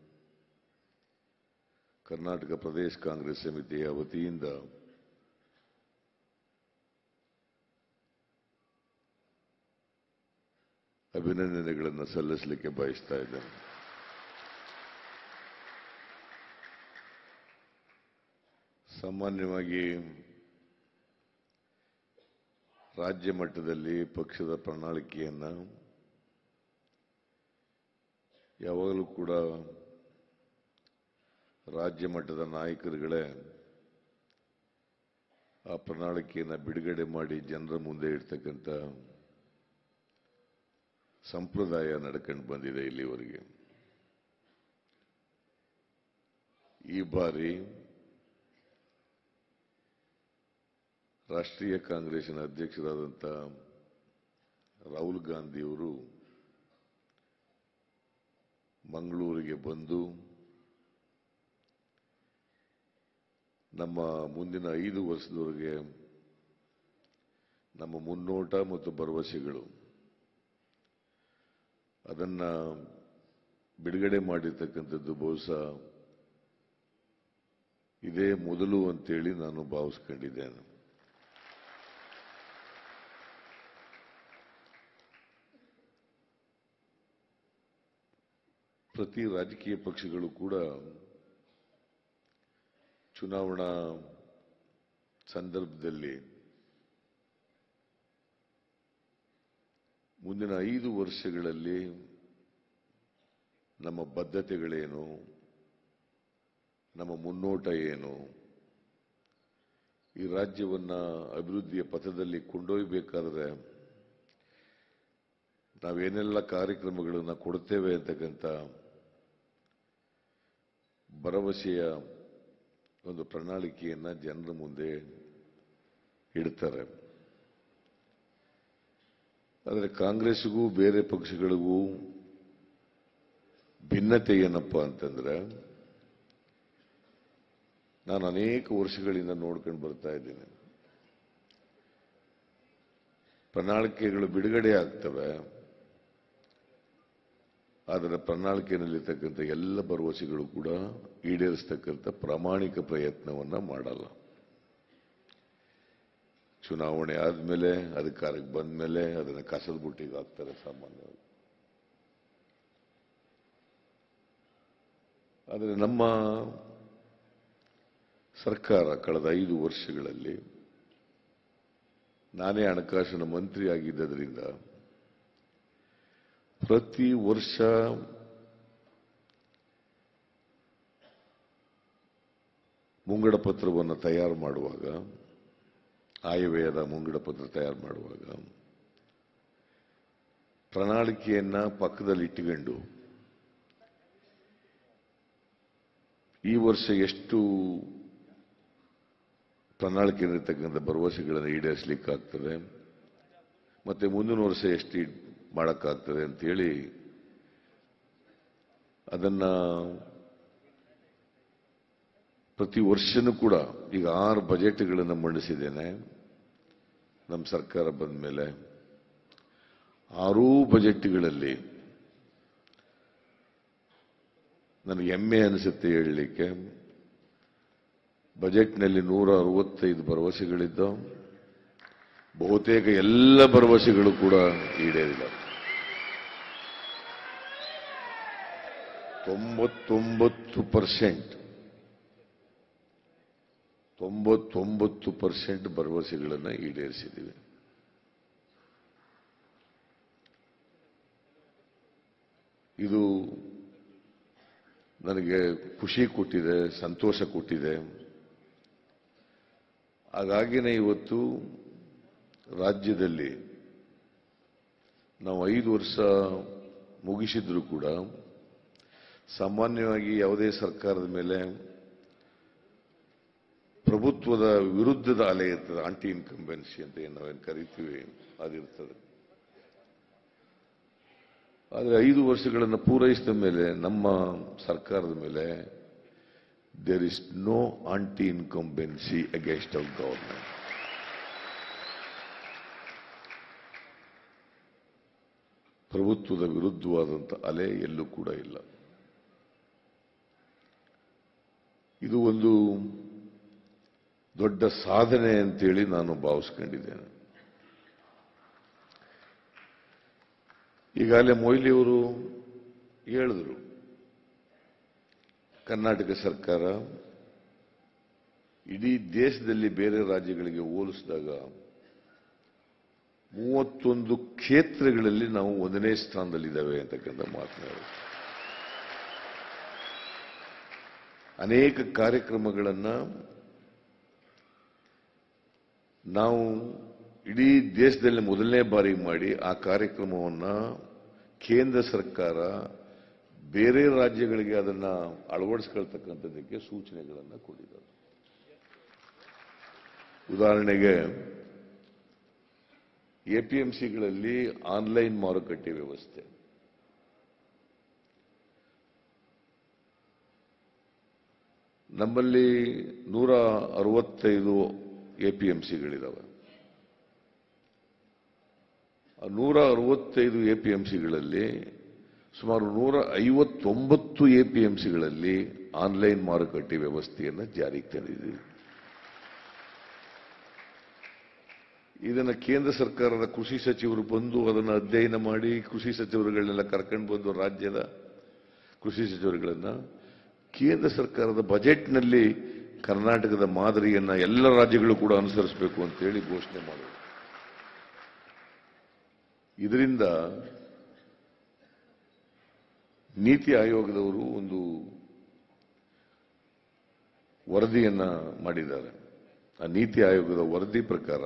ಕರ್ನಾಟಕ ಪ್ರದೇಶ ಕಾಂಗ್ರೆಸ್ ಸಮಿತಿಯ ವತಿಯಿಂದ ಅಭಿನಂದನೆಗಳನ್ನು ಸಲ್ಲಿಸಲಿಕ್ಕೆ ಬಯಸ್ತಾ ಇದ್ದೇನೆ ಸಾಮಾನ್ಯವಾಗಿ ರಾಜ್ಯ ಮಟ್ಟದಲ್ಲಿ ಪಕ್ಷದ ಪ್ರಣಾಳಿಕೆಯನ್ನ ಯಾವಾಗಲೂ ಕೂಡ ರಾಜ್ಯ ಮಟ್ಟದ ನಾಯಕರುಗಳೇ ಆ ಪ್ರಣಾಳಿಕೆಯನ್ನು ಬಿಡುಗಡೆ ಮಾಡಿ ಜನರ ಮುಂದೆ ಇಡ್ತಕ್ಕಂಥ ಸಂಪ್ರದಾಯ ನಡ್ಕೊಂಡು ಬಂದಿದೆ ಇಲ್ಲಿವರೆಗೆ ಈ ಬಾರಿ ರಾಷ್ಟ್ರೀಯ ಕಾಂಗ್ರೆಸ್ಸಿನ ಅಧ್ಯಕ್ಷರಾದಂಥ ರಾಹುಲ್ ಗಾಂಧಿಯವರು ಮಂಗಳೂರಿಗೆ ಬಂದು ನಮ್ಮ ಮುಂದಿನ ಐದು ವರ್ಷದವರೆಗೆ ನಮ್ಮ ಮುನ್ನೋಟ ಮತ್ತು ಭರವಸೆಗಳು ಅದನ್ನ ಬಿಡುಗಡೆ ಮಾಡಿರ್ತಕ್ಕಂಥದ್ದು ಬಹುಶಃ ಇದೇ ಮೊದಲು ಅಂತೇಳಿ ನಾನು ಭಾವಿಸ್ಕೊಂಡಿದ್ದೇನೆ ಪ್ರತಿ ರಾಜಕೀಯ ಪಕ್ಷಗಳು ಕೂಡ ಚುನಾವಣಾ ಸಂದರ್ಭದಲ್ಲಿ ಮುಂದಿನ ಐದು ವರ್ಷಗಳಲ್ಲಿ ನಮ್ಮ ಬದ್ಧತೆಗಳೇನು ನಮ್ಮ ಮುನ್ನೋಟ ಏನು ಈ ರಾಜ್ಯವನ್ನ ಅಭಿವೃದ್ಧಿಯ ಪಥದಲ್ಲಿ ಕೊಂಡೊಯ್ಯಬೇಕಾದ್ರೆ ನಾವೇನೆಲ್ಲ ಕಾರ್ಯಕ್ರಮಗಳನ್ನು ಕೊಡ್ತೇವೆ ಅಂತಕ್ಕಂಥ ಭರವಸೆಯ ಒಂದು ಪ್ರಣಾಳಿಕೆಯನ್ನ ಜನರ ಮುಂದೆ ಇಡ್ತಾರೆ ಆದರೆ ಕಾಂಗ್ರೆಸ್ಗೂ ಬೇರೆ ಪಕ್ಷಗಳಿಗೂ ಭಿನ್ನತೆ ಏನಪ್ಪ ಅಂತಂದ್ರೆ ನಾನು ಅನೇಕ ವರ್ಷಗಳಿಂದ ನೋಡ್ಕೊಂಡು ಬರ್ತಾ ಇದ್ದೀನಿ ಪ್ರಣಾಳಿಕೆಗಳು ಬಿಡುಗಡೆ ಆಗ್ತವೆ ಆದರೆ ಪ್ರಣಾಳಿಕೆಯಲ್ಲಿರ್ತಕ್ಕಂಥ ಎಲ್ಲ ಭರವಸೆಗಳು ಕೂಡ ಈಡೇರಿಸ್ತಕ್ಕಂಥ ಪ್ರಾಮಾಣಿಕ ಪ್ರಯತ್ನವನ್ನ ಮಾಡಲ್ಲ ಚುನಾವಣೆ ಆದ್ಮೇಲೆ ಅಧಿಕಾರಕ್ಕೆ ಬಂದ ಮೇಲೆ ಅದನ್ನ ಕಸದ ಬುಟ್ಟಿಗೆ ಹಾಕ್ತಾರೆ ಸಾಮಾನ್ಯವಾಗಿ ಆದರೆ ನಮ್ಮ ಸರ್ಕಾರ ಕಳೆದ ಐದು ವರ್ಷಗಳಲ್ಲಿ ನಾನೇ ಹಣಕಾಸಿನ ಮಂತ್ರಿ ಆಗಿದ್ದರಿಂದ ಪ್ರತಿ ವರ್ಷ ಮುಂಗಡ ಪತ್ರವನ್ನು ತಯಾರು ಮಾಡುವಾಗ ಆಯವ್ಯಯದ ಮುಂಗಡ ಪತ್ರ ತಯಾರು ಮಾಡುವಾಗ ಪ್ರಣಾಳಿಕೆಯನ್ನ ಪಕ್ಕದಲ್ಲಿ ಇಟ್ಟುಕೊಂಡು ಈ ವರ್ಷ ಎಷ್ಟು ಪ್ರಣಾಳಿಕೆಯಲ್ಲಿರ್ತಕ್ಕಂಥ ಭರವಸೆಗಳನ್ನು ಈಡೇರಿಸಲಿಕ್ಕಾಗ್ತದೆ ಮತ್ತೆ ಮುಂದಿನ ವರ್ಷ ಎಷ್ಟು ಈಡ್- ಮಾಡಕ್ಕಾಗ್ತದೆ ಅಂತೇಳಿ ಅದನ್ನ ಪ್ರತಿ ವರ್ಷನೂ ಕೂಡ ಈಗ ಆರು ಬಜೆಟ್ಗಳನ್ನು ಮಂಡಿಸಿದ್ದೇನೆ ನಮ್ಮ ಸರ್ಕಾರ ಬಂದ ಮೇಲೆ ಆರೂ ಬಜೆಟ್ಗಳಲ್ಲಿ ನನಗೆ ಹೆಮ್ಮೆ ಅನಿಸುತ್ತೆ ಹೇಳಲಿಕ್ಕೆ ಬಜೆಟ್ನಲ್ಲಿ ನೂರ ಅರವತ್ತೈದು ಭರವಸೆಗಳಿದ್ದು ಬಹುತೇಕ ಎಲ್ಲ ಭರವಸೆಗಳು ಕೂಡ ಈಡೇರಿಲ್ಲ ತೊಂಬತ್ತೊಂಬತ್ತು ಪರ್ಸೆಂಟ್ ತೊಂಬತ್ತೊಂಬತ್ತು ಪರ್ಸೆಂಟ್ ಭರವಸೆಗಳನ್ನು ಈಡೇರಿಸಿದ್ದೀವಿ ಇದು ನನಗೆ ಖುಷಿ ಕೊಟ್ಟಿದೆ ಸಂತೋಷ ಕೊಟ್ಟಿದೆ ಹಾಗಾಗಿನೇ ಇವತ್ತು ರಾಜ್ಯದಲ್ಲಿ ನಾವು ಐದು ವರ್ಷ ಮುಗಿಸಿದ್ರು ಕೂಡ ಸಾಮಾನ್ಯವಾಗಿ ಯಾವುದೇ ಸರ್ಕಾರದ ಮೇಲೆ ಪ್ರಭುತ್ವದ ವಿರುದ್ಧದ ಅಲೆ ಇರ್ತದೆ ಆಂಟಿ ಇನ್ಕಂಬೆನ್ಸಿ ಅಂತ ಏನು ನಾವೇನು ಕರಿತೀವಿ ಅದಿರ್ತದೆ ಆದರೆ ಐದು ವರ್ಷಗಳನ್ನು ಪೂರೈಸಿದ ಮೇಲೆ ನಮ್ಮ ಸರ್ಕಾರದ ಮೇಲೆ there is no anti incumbency against our government ಪ್ರಭುತ್ವದ ವಿರುದ್ಧವಾದಂಥ ಅಲೆ ಎಲ್ಲೂ ಕೂಡ ಇಲ್ಲ ಇದು ಒಂದು ದೊಡ್ಡ ಸಾಧನೆ ಅಂತೇಳಿ ನಾನು ಭಾವಿಸ್ಕೊಂಡಿದ್ದೇನೆ ಈಗಾಗಲೇ ಮೊಯ್ಲಿಯವರು ಹೇಳಿದ್ರು ಕರ್ನಾಟಕ ಸರ್ಕಾರ ಇಡೀ ದೇಶದಲ್ಲಿ ಬೇರೆ ರಾಜ್ಯಗಳಿಗೆ ಹೋಲಿಸಿದಾಗ ಮೂವತ್ತೊಂದು ಕ್ಷೇತ್ರಗಳಲ್ಲಿ ನಾವು ಒಂದನೇ ಸ್ಥಾನದಲ್ಲಿದ್ದಾವೆ ಅಂತಕ್ಕಂಥ ಮಾತನಾಡಿದ್ರು ಅನೇಕ ಕಾರ್ಯಕ್ರಮಗಳನ್ನು ನಾವು ಇಡೀ ದೇಶದಲ್ಲಿ ಮೊದಲನೇ ಬಾರಿ ಮಾಡಿ ಆ ಕಾರ್ಯಕ್ರಮವನ್ನು ಕೇಂದ್ರ ಸರ್ಕಾರ ಬೇರೆ ರಾಜ್ಯಗಳಿಗೆ ಅದನ್ನ ಅಳವಡಿಸ್ಕೊಳ್ತಕ್ಕಂಥದ್ದಕ್ಕೆ ಸೂಚನೆಗಳನ್ನು ಕೊಟ್ಟಿದ್ದಾರೆ ಉದಾಹರಣೆಗೆ ಎಪಿಎಂಸಿಗಳಲ್ಲಿ ಆನ್ಲೈನ್ ಮಾರುಕಟ್ಟೆ ವ್ಯವಸ್ಥೆ ನಮ್ಮಲ್ಲಿ ನೂರ ಅರವತ್ತೈದು ಎಪಿಎಂಸಿಗಳಿದಾವೆ ಆ ನೂರ ಅರವತ್ತೈದು ಎಪಿಎಂಸಿಗಳಲ್ಲಿ ಸುಮಾರು ನೂರ ಐವತ್ತೊಂಬತ್ತು ಎಪಿಎಂಸಿಗಳಲ್ಲಿ ಆನ್ಲೈನ್ ಮಾರುಕಟ್ಟೆ ವ್ಯವಸ್ಥೆಯನ್ನು ಜಾರಿಗೆ ತಂದಿದ್ದೀವಿ ಇದನ್ನ ಕೇಂದ್ರ ಸರ್ಕಾರದ ಕೃಷಿ ಸಚಿವರು ಬಂದು ಅದನ್ನು ಅಧ್ಯಯನ ಮಾಡಿ ಕೃಷಿ ಸಚಿವರುಗಳನ್ನೆಲ್ಲ ಕರ್ಕೊಂಡು ಬಂದು ರಾಜ್ಯದ ಕೃಷಿ ಸಚಿವರುಗಳನ್ನ ಕೇಂದ್ರ ಸರ್ಕಾರದ ಬಜೆಟ್ನಲ್ಲಿ ಕರ್ನಾಟಕದ ಮಾದರಿಯನ್ನ ಎಲ್ಲ ರಾಜ್ಯಗಳು ಕೂಡ ಅನುಸರಿಸಬೇಕು ಅಂತೇಳಿ ಘೋಷಣೆ ಮಾಡಿದರು ಇದರಿಂದ ನೀತಿ ಆಯೋಗದವರು ಒಂದು ವರದಿಯನ್ನ ಮಾಡಿದ್ದಾರೆ ಆ ನೀತಿ ಆಯೋಗದ ವರದಿ ಪ್ರಕಾರ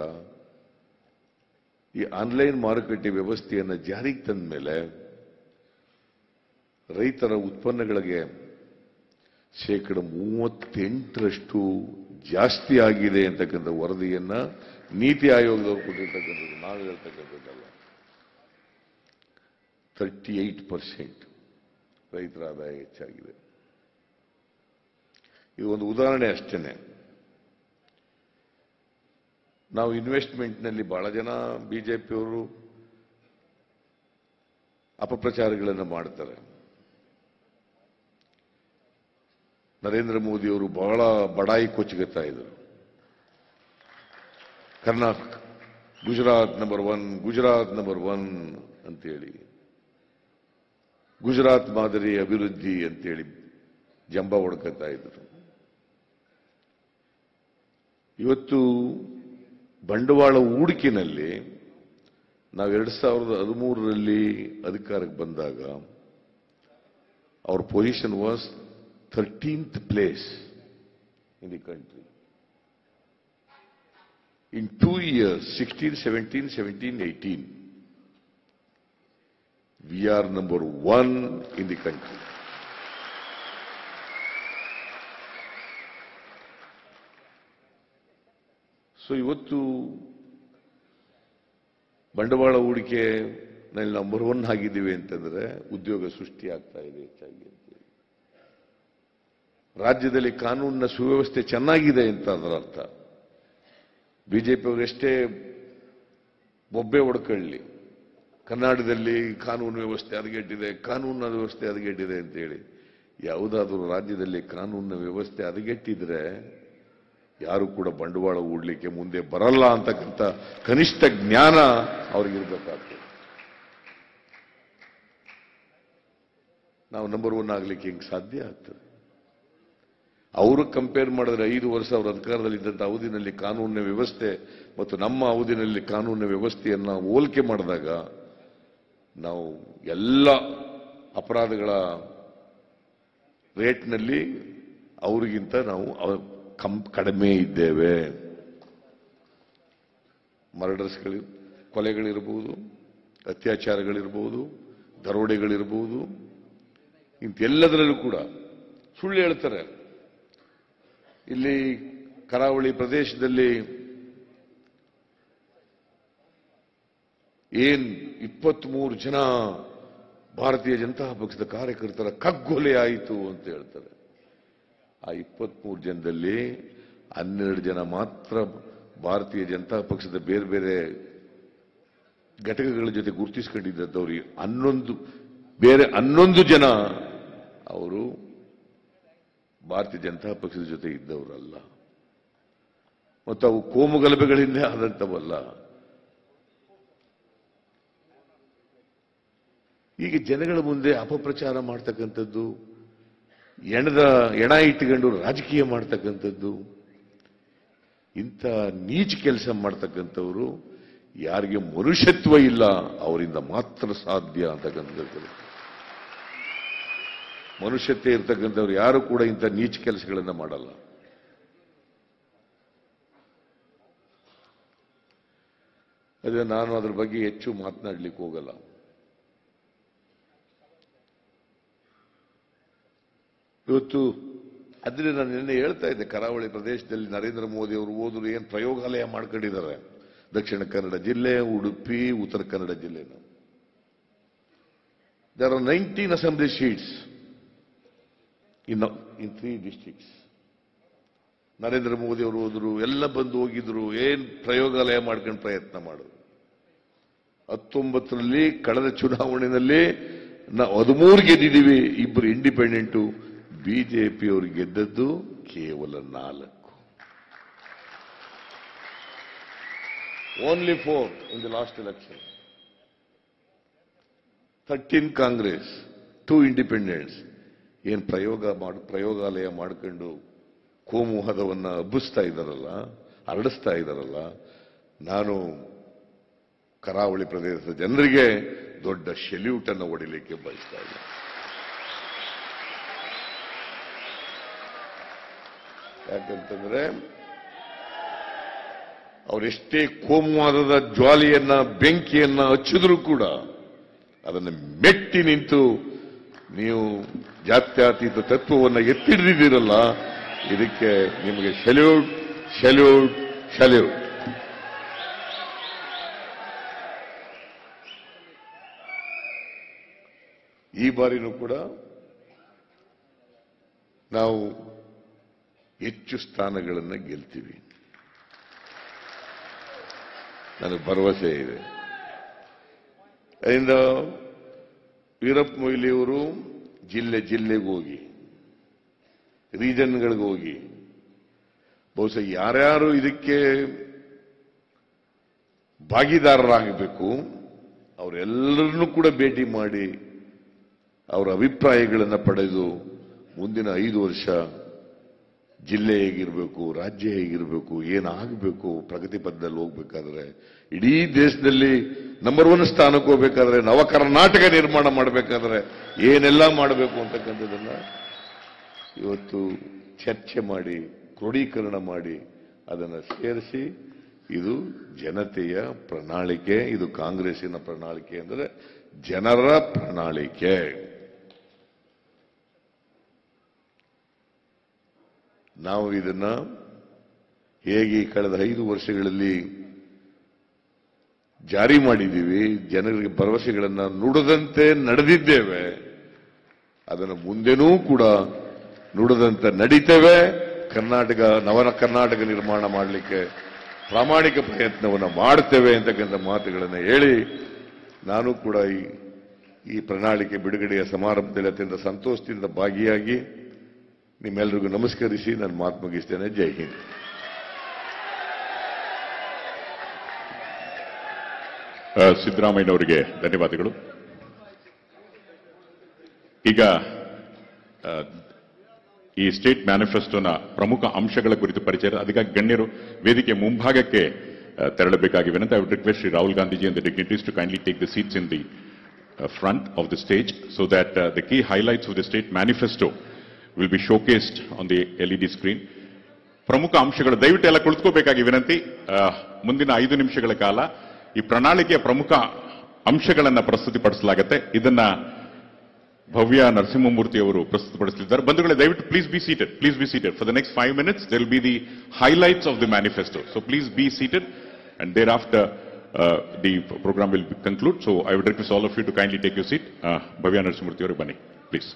ಈ ಆನ್ಲೈನ್ ಮಾರುಕಟ್ಟೆ ವ್ಯವಸ್ಥೆಯನ್ನು ಜಾರಿಗೆ ತಂದ ಮೇಲೆ ರೈತರ ಉತ್ಪನ್ನಗಳಿಗೆ ಶೇಕಡ ಮೂವತ್ತೆಂಟರಷ್ಟು ಜಾಸ್ತಿ ಆಗಿದೆ ಅಂತಕ್ಕಂಥ ವರದಿಯನ್ನ ನೀತಿ ಆಯೋಗದವರು ಕೊಟ್ಟಿರ್ತಕ್ಕಂಥದ್ದು ನಾವು ಹೇಳ್ತಕ್ಕಂಥದ್ದಲ್ಲ ತರ್ಟಿ ಏಟ್ ಪರ್ಸೆಂಟ್ ರೈತರ ಆದಾಯ ಹೆಚ್ಚಾಗಿದೆ ಇದು ಒಂದು ಉದಾಹರಣೆ ಅಷ್ಟೇನೆ ನಾವು ಇನ್ವೆಸ್ಟ್ಮೆಂಟ್ನಲ್ಲಿ ಬಹಳ ಜನ ಬಿಜೆಪಿಯವರು ಅಪಪ್ರಚಾರಗಳನ್ನು ಮಾಡ್ತಾರೆ ನರೇಂದ್ರ ಮೋದಿಯವರು ಬಹಳ ಬಡಾಯಿ ಕೊಚ್ಚುಗುತ್ತಾ ಇದ್ರು Karnataka Gujarat number one Gujarat number one ಅಂತೇಳಿ ಗುಜರಾತ್ ಮಾದರಿ ಅಭಿವೃದ್ಧಿ ಅಂತೇಳಿ ಜಂಬ ಹೊಡ್ಕೊತಾ ಇದ್ರು ಇವತ್ತು ಬಂಡವಾಳ ಹೂಡಿಕೆನಲ್ಲಿ ನಾವು ಎರಡ್ ಸಾವಿರದ ಹದಿಮೂರರಲ್ಲಿ ಅಧಿಕಾರಕ್ಕೆ ಬಂದಾಗ ಅವ್ರ position was thirteenth place in the country in two years sixteen seventeen seventeen eighteen we are number one in the country so ಇವತ್ತು ಬಂಡವಾಳ ಹೂಡಿಕೆನಲ್ಲಿ ನಂಬರ್ ಒನ್ ಆಗಿದ್ದೀವಿ ಅಂತಂದ್ರೆ ಉದ್ಯೋಗ ಸೃಷ್ಟಿ ಆಗ್ತಾ ಇದೆ ಹೆಚ್ಚಾಗಿ ಅಂತೇಳಿ ರಾಜ್ಯದಲ್ಲಿ ಕಾನೂನಿನ ಸುವ್ಯವಸ್ಥೆ ಚೆನ್ನಾಗಿದೆ ಅಂತ ಅದರ ಅರ್ಥ ಬಿಜೆಪಿಯವರು ಎಷ್ಟೇ ಬೊಬ್ಬೆ ಹೊಡ್ಕೊಳ್ಳಿ ಕರ್ನಾಟಕದಲ್ಲಿ ಕಾನೂನು ವ್ಯವಸ್ಥೆ ಹದಗೆಟ್ಟಿದೆ ಕಾನೂನಿನ ವ್ಯವಸ್ಥೆ ಹದಗೆಟ್ಟಿದೆ ಅಂತೇಳಿ ಯಾವುದಾದ್ರೂ ರಾಜ್ಯದಲ್ಲಿ ಕಾನೂನಿನ ವ್ಯವಸ್ಥೆ ಹದಗೆಟ್ಟಿದ್ರೆ ಯಾರು ಕೂಡ ಬಂಡವಾಳ ಹೂಡ್ಲಿಕ್ಕೆ ಮುಂದೆ ಬರಲ್ಲ ಅಂತಕ್ಕಂಥ ಕನಿಷ್ಠ ಜ್ಞಾನ ಅವ್ರಿಗಿರ್ಬೇಕಾಗ್ತದೆ ನಾವು ನಂಬರ್ ಒನ್ ಆಗ್ಲಿಕ್ಕೆ ಹಿಂಗೆ ಸಾಧ್ಯ ಆಗ್ತದೆ ಅವರು ಕಂಪೇರ್ ಮಾಡಿದ್ರೆ ಐದು ವರ್ಷ ಅವರ ಅಧಿಕಾರದಲ್ಲಿದ್ದಂಥ ಅವಧಿನಲ್ಲಿ ಕಾನೂನಿನ ವ್ಯವಸ್ಥೆ ಮತ್ತು ನಮ್ಮ ಅವಧಿನಲ್ಲಿ ಕಾನೂನಿನ ವ್ಯವಸ್ಥೆಯನ್ನ ಹೋಲಿಕೆ ಮಾಡಿದಾಗ ನಾವು ಎಲ್ಲ ಅಪರಾಧಗಳ ರೇಟ್ನಲ್ಲಿ ಅವರಿಗಿಂತ ನಾವು ಅವ- ಕಂ ಕಡಿಮೆ ಇದ್ದೇವೆ ಮರ್ಡರ್ಸ್ಗಳು ಕೊಲೆಗಳಿರಬಹುದು ಅತ್ಯಾಚಾರಗಳಿರಬಹುದು ದರೋಡೆಗಳಿರಬಹುದು ಇಂತೆಲ್ಲದರಲ್ಲೂ ಕೂಡ ಸುಳ್ಳು ಹೇಳ್ತಾರೆ ಇಲ್ಲಿ ಕರಾವಳಿ ಪ್ರದೇಶದಲ್ಲಿ ಏನ್ ಇಪ್ಪತ್ಮೂರು ಜನ ಭಾರತೀಯ ಜನತಾ ಪಕ್ಷದ ಕಾರ್ಯಕರ್ತರ ಕಗ್ಗೊಲೆ ಆಯಿತು ಅಂತ ಹೇಳ್ತಾರೆ ಆ ಇಪ್ಪತ್ಮೂರು ಜನದಲ್ಲಿ ಹನ್ನೆರಡು ಜನ ಮಾತ್ರ ಭಾರತೀಯ ಜನತಾ ಪಕ್ಷದ ಬೇರೆ ಬೇರೆ ಘಟಕಗಳ ಜೊತೆ ಗುರುತಿಸ್ಕೊಂಡಿದ್ದವ್ರಿಗೆ ಹನ್ನೊಂದು ಬೇರೆ ಹನ್ನೊಂದು ಜನ ಅವರು ಭಾರತೀಯ ಜನತಾ ಪಕ್ಷದ ಜೊತೆ ಇದ್ದವರಲ್ಲ ಮತ್ತು ಅವು ಕೋಮುಗಲಭೆಗಳಿಂದ ಆದಂಥವಲ್ಲ ಈಗ ಜನಗಳ ಮುಂದೆ ಅಪಪ್ರಚಾರ ಮಾಡ್ತಕ್ಕಂಥದ್ದು ಎಣದ ಎಣ ಇಟ್ಟುಕೊಂಡು ರಾಜಕೀಯ ಮಾಡ್ತಕ್ಕಂಥದ್ದು ಇಂಥ ನೀಚ ಕೆಲಸ ಮಾಡ್ತಕ್ಕಂಥವರು ಯಾರಿಗೆ ಮನುಷ್ಯತ್ವ ಇಲ್ಲ ಅವರಿಂದ ಮಾತ್ರ ಸಾಧ್ಯ ಅಂತಕ್ಕಂಥದ್ದು ಮನುಷ್ಯತೆ ಇರ್ತಕ್ಕಂಥವ್ರು ಯಾರು ಕೂಡ ಇಂಥ ನೀಚ ಕೆಲಸಗಳನ್ನ ಮಾಡಲ್ಲ ಅದೇ ನಾನು ಅದ್ರ ಬಗ್ಗೆ ಹೆಚ್ಚು ಮಾತನಾಡ್ಲಿಕ್ಕೆ ಹೋಗಲ್ಲ ಇವತ್ತು ಅದ್ರೆ ನಾನು ನಿನ್ನೆ ಹೇಳ್ತಾ ಇದ್ದೆ ಕರಾವಳಿ ಪ್ರದೇಶದಲ್ಲಿ ನರೇಂದ್ರ ಮೋದಿ ಅವರು ಹೋದ್ರು ಏನ್ ಪ್ರಯೋಗಾಲಯ ಮಾಡ್ಕೊಂಡಿದ್ದಾರೆ ದಕ್ಷಿಣ ಕನ್ನಡ ಜಿಲ್ಲೆ ಉಡುಪಿ ಉತ್ತರ ಕನ್ನಡ ಜಿಲ್ಲೆನ there are nineteen assembly seats in in three districts Narendra Modi ಅವರು ಹೋದ್ರು ಎಲ್ಲ ಬಂದು ಹೋಗಿದ್ರು ಏನ್ ಪ್ರಯೋಗಾಲಯ ಮಾಡ್ಕೊಂಡು ಪ್ರಯತ್ನ ಮಾಡಿದ್ರು ಹತ್ತೊಂಬತ್ತರಲ್ಲಿ ಕಳೆದ ಚುನಾವಣೆಯಲ್ಲಿ ನಾವು ಹದಿಮೂರು ಗೆದ್ದಿದ್ದೀವಿ ಇಬ್ಬರು ಇಂಡಿಪೆಂಡೆಂಟು ಬಿಜೆಪಿ ಅವರು ಗೆದ್ದದ್ದು ಕೇವಲ ನಾಲ್ಕು only four in the last election thirteen Congress two independents ಏನ್ ಪ್ರಯೋಗ ಮಾಡ್ ಪ್ರಯೋಗಾಲಯ ಮಾಡ್ಕೊಂಡು ಕೋಮುವಾದವನ್ನ ಹಬ್ಬಿಸ್ತಾ ಇದ್ದಾರಲ್ಲ ಹರಡಿಸ್ತಾ ಇದ್ದಾರಲ್ಲ ನಾನು ಕರಾವಳಿ ಪ್ರದೇಶದ ಜನರಿಗೆ ದೊಡ್ಡ ಶೆಲ್ಯೂಟ್ ಅನ್ನು ಹೊಡಿಲಿಕ್ಕೆ ಬಯಸ್ತಾ ಇಲ್ಲ ಯಾಕಂತಂದ್ರೆ ಅವರೆಷ್ಟೇ ಕೋಮುವಾದದ ಜ್ವಾಲೆಯನ್ನ ಬೆಂಕಿಯನ್ನ ಹಚ್ಚಿದ್ರು ಕೂಡ ಅದನ್ನು ಮೆಟ್ಟಿ ನಿಂತು ನೀವು ಜಾತ್ಯತೀತ ತತ್ವವನ್ನು ಎತ್ತಿಡಿದಿರಲ್ಲ ಇದಕ್ಕೆ ನಿಮಗೆ ಸೆಲ್ಯೂಟ್ ಸೆಲ್ಯೂಟ್ ಸೆಲ್ಯೂಟ್ ಈ ಬಾರಿನೂ ಕೂಡ ನಾವು ಹೆಚ್ಚು ಸ್ಥಾನಗಳನ್ನು ಗೆಲ್ತೀವಿ ನನಗೆ ಭರವಸೆ ಇದೆ ಅದರಿಂದ ವೀರಪ್ಪ ಮೊಯ್ಲಿಯವರು ಜಿಲ್ಲೆ ಜಿಲ್ಲೆಗೆ ಹೋಗಿ ರೀಜನ್ಗಳಿಗೆ ಹೋಗಿ ಬಹುಶಃ ಯಾರ್ಯಾರು ಇದಕ್ಕೆ ಭಾಗಿದಾರರಾಗಬೇಕು ಅವರೆಲ್ಲರನ್ನೂ ಕೂಡ ಭೇಟಿ ಮಾಡಿ ಅವರ ಅಭಿಪ್ರಾಯಗಳನ್ನು ಪಡೆದು ಮುಂದಿನ ಐದು ವರ್ಷ ಜಿಲ್ಲೆ ಹೇಗಿರಬೇಕು ರಾಜ್ಯ ಹೇಗಿರಬೇಕು ಏನಾಗಬೇಕು ಪ್ರಗತಿ ಪಥದಲ್ಲಿ ಹೋಗ್ಬೇಕಾದ್ರೆ ಇಡೀ ದೇಶದಲ್ಲಿ ನಂಬರ್ ಒನ್ ಸ್ಥಾನಕ್ಕೆ ಹೋಗ್ಬೇಕಾದ್ರೆ ನವ ಕರ್ನಾಟಕ ನಿರ್ಮಾಣ ಮಾಡಬೇಕಾದ್ರೆ ಏನೆಲ್ಲ ಮಾಡಬೇಕು ಅಂತಕ್ಕಂಥದ್ದನ್ನ ಇವತ್ತು ಚರ್ಚೆ ಮಾಡಿ ಕ್ರೋಢೀಕರಣ ಮಾಡಿ ಅದನ್ನು ಸೇರಿಸಿ ಇದು ಜನತೆಯ ಪ್ರಣಾಳಿಕೆ ಇದು ಕಾಂಗ್ರೆಸ್ಸಿನ ಪ್ರಣಾಳಿಕೆ ಅಂದರೆ ಜನರ ಪ್ರಣಾಳಿಕೆ ನಾವು ಇದನ್ನ ಹೇಗೆ ಈ ಕಳೆದ ಐದು ವರ್ಷಗಳಲ್ಲಿ ಜಾರಿ ಮಾಡಿದ್ದೀವಿ ಜನರಿಗೆ ಭರವಸೆಗಳನ್ನ ನುಡದಂತೆ ನಡೆದಿದ್ದೇವೆ ಅದನ್ನು ಮುಂದೆನೂ ಕೂಡ ನುಡದಂತೆ ನಡೀತೇವೆ ಕರ್ನಾಟಕ ನವನ ಕರ್ನಾಟಕ ನಿರ್ಮಾಣ ಮಾಡಲಿಕ್ಕೆ ಪ್ರಾಮಾಣಿಕ ಪ್ರಯತ್ನವನ್ನು ಮಾಡ್ತೇವೆ ಅಂತಕ್ಕಂಥ ಮಾತುಗಳನ್ನು ಹೇಳಿ ನಾನು ಕೂಡ ಈ ಈ ಪ್ರಣಾಳಿಕೆ ಬಿಡುಗಡೆಯ ಸಮಾರಂಭದಲ್ಲಿ ಅತ್ಯಂತ ಸಂತೋಷದಿಂದ ಭಾಗಿಯಾಗಿ ನಿಮ್ಮೆಲ್ಲರಿಗೂ ನಮಸ್ಕರಿಸಿ ನಾನು ಮಾತು ಮುಗಿಸ್ತೇನೆ ಜೈ ಹಿಂದ್ ಆ, ಸಿದ್ದರಾಮಯ್ಯನವರಿಗೆ ಧನ್ಯವಾದಗಳು ಈಗ ಆ, ಈ ಸ್ಟೇಟ್ ಮ್ಯಾನಿಫೆಸ್ಟೋನ ಪ್ರಮುಖ ಅಂಶಗಳ ಕುರಿತು ಪರಿಚಯ ಅದಕ್ಕಾಗಿ ಗಣ್ಯರು ವೇದಿಕೆ ಮುಂಭಾಗಕ್ಕೆ ಆ, ತೆರಳಬೇಕಾಗಿ ವಿನಂತಿ I would request Shri Rahul Gandhiji and the dignitaries to kindly take the seats in the front of the stage so that the key highlights of the state manifesto will be showcased on the LED screen ಪ್ರಮುಖ ಅಂಶಗಳು ದಯವಿಟ್ಟು ಎಲ್ಲ ಕುಳಿತುಕೋಬೇಕಾಗಿ ವಿನಂತಿ ಆ, ಮುಂದಿನ ಐದು ನಿಮಿಷಗಳ ಕಾಲ ಈ ಪ್ರಣಾಳಿಕೆಯ ಪ್ರಮುಖ ಅಂಶಗಳನ್ನ ಪ್ರಸ್ತುತಿಪಡಿಸಲಾಗುತ್ತೆ ಇದನ್ನ ಭವ್ಯ ನರಸಿಂಹಮೂರ್ತಿ ಅವರು ಪ್ರಸ್ತುತಪಡಿಸಲಿದ್ದಾರೆ ಬಂಧುಗಳೇ ದಯವಿಟ್ಟು please be seated please be seated for the next five minutes they'll be the highlights of the manifesto so please be seated and thereafter the programme will conclude so I would request all of you to kindly take you seat Bhavya Narasimhamurthy ಅವರು ಬನ್ನಿ please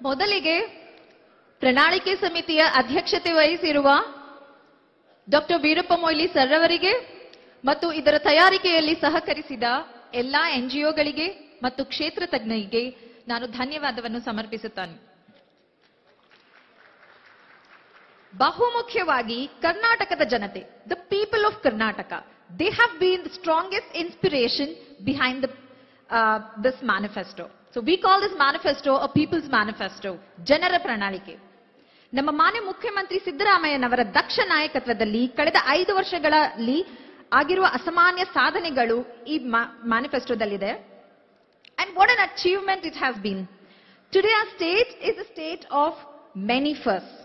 ಮೊದಲಿಗೆ ಪ್ರಣಾಳಿಕೆ ಸಮಿತಿಯ ಅಧ್ಯಕ್ಷತೆ ವಹಿಸಿರುವ doctor Veerappa Moily sir ಅವರಿಗೆ ಮತ್ತು ಇದರ ತಯಾರಿಕೆಯಲ್ಲಿ ಸಹಕರಿಸಿದ ಎಲ್ಲಾ ಎನ್ಜಿಒಗಳಿಗೆ ಮತ್ತು ಕ್ಷೇತ್ರ ತಜ್ಞರಿಗೆ ನಾನು ಧನ್ಯವಾದವನ್ನು ಸಮರ್ಪಿಸುತ್ತೇನೆ ಬಹುಮುಖ್ಯವಾಗಿ ಕರ್ನಾಟಕದ ಜನತೆ the people of Karnataka they have been the strongest inspiration behind the this manifesto so we call this manifesto a people's manifesto ಜನರ ಪ್ರಣಾಳಿಕೆ ನಮ್ಮ ಮಾನ್ಯ ಮುಖ್ಯಮಂತ್ರಿ ಸಿದ್ದರಾಮಯ್ಯನವರ ದಕ್ಷ ನಾಯಕತ್ವದಲ್ಲಿ ಕಳೆದ ಐದು ವರ್ಷಗಳಲ್ಲಿ ಆಗಿರುವ ಅಸಾಮಾನ್ಯ ಸಾಧನೆಗಳು ಈ ಮ್ಯಾನಿಫೆಸ್ಟೋದಲ್ಲಿದೆ And what an achievement it has been. Today our state is a state of many firsts.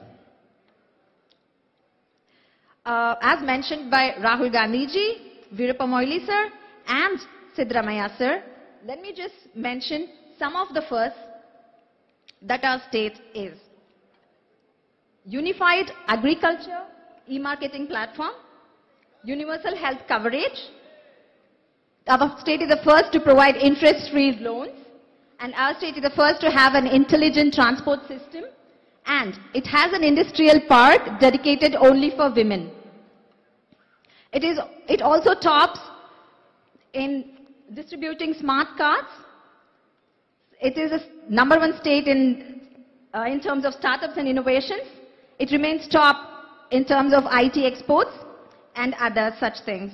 Uh, as mentioned by Rahul Gandhi ji, Virappa Moily sir, and Sidramaya sir, let me just mention some of the firsts that our state is. Unified agriculture, e-marketing platform, universal health coverage, our state is the first to provide interest-free loans, and our state is the first to have an intelligent transport system, and it has an industrial park dedicated only for women. It is, it also tops in distributing smart cards. It is a s- number one state in, uh, in terms of startups and innovations. It remains top in terms of IT exports and other such things.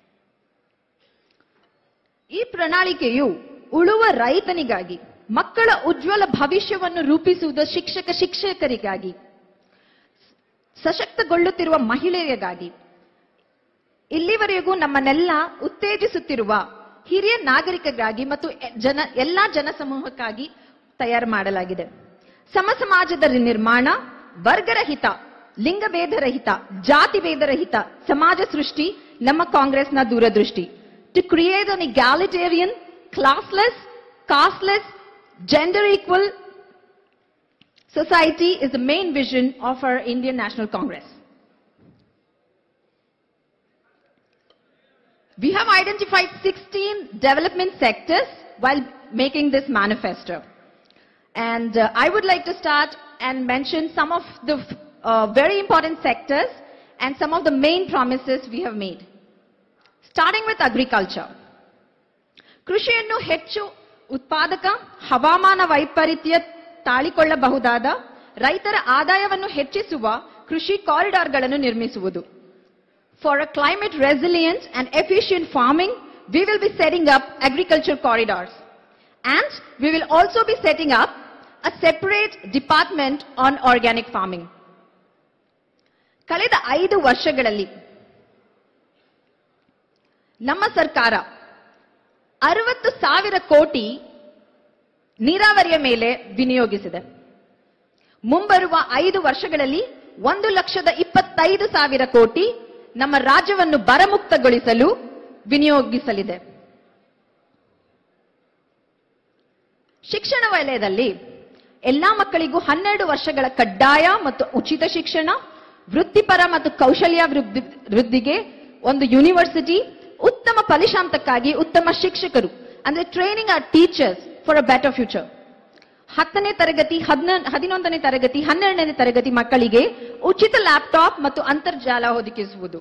ಈ ಪ್ರಣಾಳಿಕೆಯು ಉಳುವ ರೈತನಿಗಾಗಿ ಮಕ್ಕಳ ಉಜ್ವಲ ಭವಿಷ್ಯವನ್ನು ರೂಪಿಸುವುದು ಶಿಕ್ಷಕ ಶಿಕ್ಷಕರಿಗಾಗಿ ಸಶಕ್ತಗೊಳ್ಳುತ್ತಿರುವ ಮಹಿಳೆಯರಿಗಾಗಿ ಇಲ್ಲಿವರೆಗೂ ನಮ್ಮನ್ನೆಲ್ಲ ಉತ್ತೇಜಿಸುತ್ತಿರುವ ಹಿರಿಯ ನಾಗರಿಕರಿಗಾಗಿ ಮತ್ತು ಎ- ಜನ ಎಲ್ಲಾ ಜನಸಮೂಹಕ್ಕಾಗಿ ತಯಾರು ಮಾಡಲಾಗಿದೆ ಸಮ ಸಮಾಜದ ನಿರ್ಮಾಣ ವರ್ಗರಹಿತ ಲಿಂಗಭೇದರಹಿತ ಜಾತಿ ಭೇದರಹಿತ ಸಮಾಜ ಸೃಷ್ಟಿ ನಮ್ಮ ಕಾಂಗ್ರೆಸ್ನ ದೂರದೃಷ್ಟಿ to create an egalitarian classless casteless gender equal society is the main vision of our Indian National Congress. We have identified 16 development sectors while making this manifesto. And uh, I would like to start and mention some of the uh, very important sectors and some of the main promises we have made. Starting with agriculture. ಕೃಷಿಯನ್ನು ಹೆಚ್ಚು ಉತ್ಪಾದಕ ಹವಾಮಾನ ವೈಪರೀತ್ಯ ತಾಳಿಕೊಳ್ಳಬಹುದಾದ ರೈತರ ಆದಾಯವನ್ನು ಹೆಚ್ಚಿಸುವ ಕೃಷಿ ಕಾರಿಡಾರ್ಗಳನ್ನು ನಿರ್ಮಿಸುವುದು For a climate resilient and efficient farming, we will be setting up agriculture corridors. And we will also be setting up a separate department on organic farming. ಕಳೆದ ಐದು ವರ್ಷಗಳಲ್ಲಿ ನಮ್ಮ ಸರ್ಕಾರ ಅರವತ್ತು ಸಾವಿರ ಕೋಟಿ ನೀರಾವರಿಯ ಮೇಲೆ ವಿನಿಯೋಗಿಸಿದೆ ಮುಂಬರುವ ಐದು ವರ್ಷಗಳಲ್ಲಿ ಒಂದು ಲಕ್ಷದ ಇಪ್ಪತ್ತೈದು ಸಾವಿರ ಕೋಟಿ ನಮ್ಮ ರಾಜ್ಯವನ್ನು ಬರಮುಕ್ತಗೊಳಿಸಲು ವಿನಿಯೋಗಿಸಲಿದೆ ಶಿಕ್ಷಣ ವಲಯದಲ್ಲಿ ಎಲ್ಲಾ ಮಕ್ಕಳಿಗೂ ಹನ್ನೆರಡು ವರ್ಷಗಳ ಕಡ್ಡಾಯ ಮತ್ತು ಉಚಿತ ಶಿಕ್ಷಣ ವೃತ್ತಿಪರ ಮತ್ತು ಕೌಶಲ್ಯ ವೃದ್ಧಿ- ವೃದ್ಧಿಗೆ ಒಂದು ಯೂನಿವರ್ಸಿಟಿ ಉತ್ತಮ ಫಲಿತಾಂಶಕ್ಕಾಗಿ ಉತ್ತಮ ಶಿಕ್ಷಕರು ಅಂದ್ರೆ training our teachers for a better future ಹತ್ತನೇ ತರಗತಿ ಹದಿನ- ಹದಿನೊಂದನೇ ತರಗತಿ ಹನ್ನೆರಡನೇ ತರಗತಿ ಮಕ್ಕಳಿಗೆ ಉಚಿತ ಲ್ಯಾಪ್ಟಾಪ್ ಮತ್ತು ಅಂತರ್ಜಾಲ ಒದಗಿಸುವುದು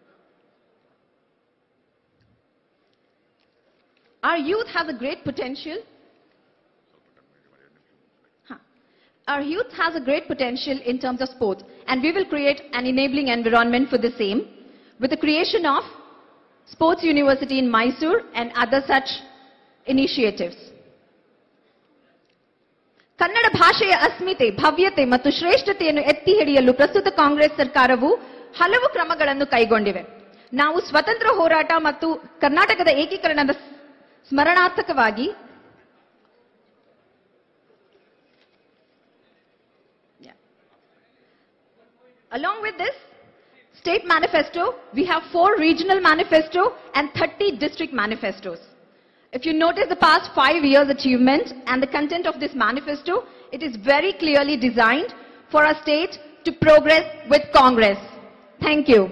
Our youth has a great potential. Huh. Our youth has a great potential in terms of sports, and we will create an enabling environment for the same with the creation of Sports University in Mysore and other such initiatives. Kannada ಭಾಷೆಯ ಅಸ್ಮಿತೆ ಭವ್ಯತೆ ಮತ್ತು ಶ್ರೇಷ್ಠತೆಯನ್ನು ಎತ್ತಿ ಹಿಡಿಯಲು ಪ್ರಸ್ತುತ ಕಾಂಗ್ರೆಸ್ ಸರ್ಕಾರವು ಹಲವು ಕ್ರಮಗಳನ್ನು ಕೈಗೊಂಡಿವೆ ನಾವು ಸ್ವತಂತ್ರ ಹೋರಾಟ ಮತ್ತು ಕರ್ನಾಟಕದ ಏಕೀಕರಣದ ಸ್ಮರಣಾರ್ಥಕವಾಗಿ Yeah. Along with this state manifesto, we have four regional manifesto and 30 district manifestos. If you notice the past five years achievement and the content of this manifesto, it is very clearly designed for our state to progress with Congress. Thank you.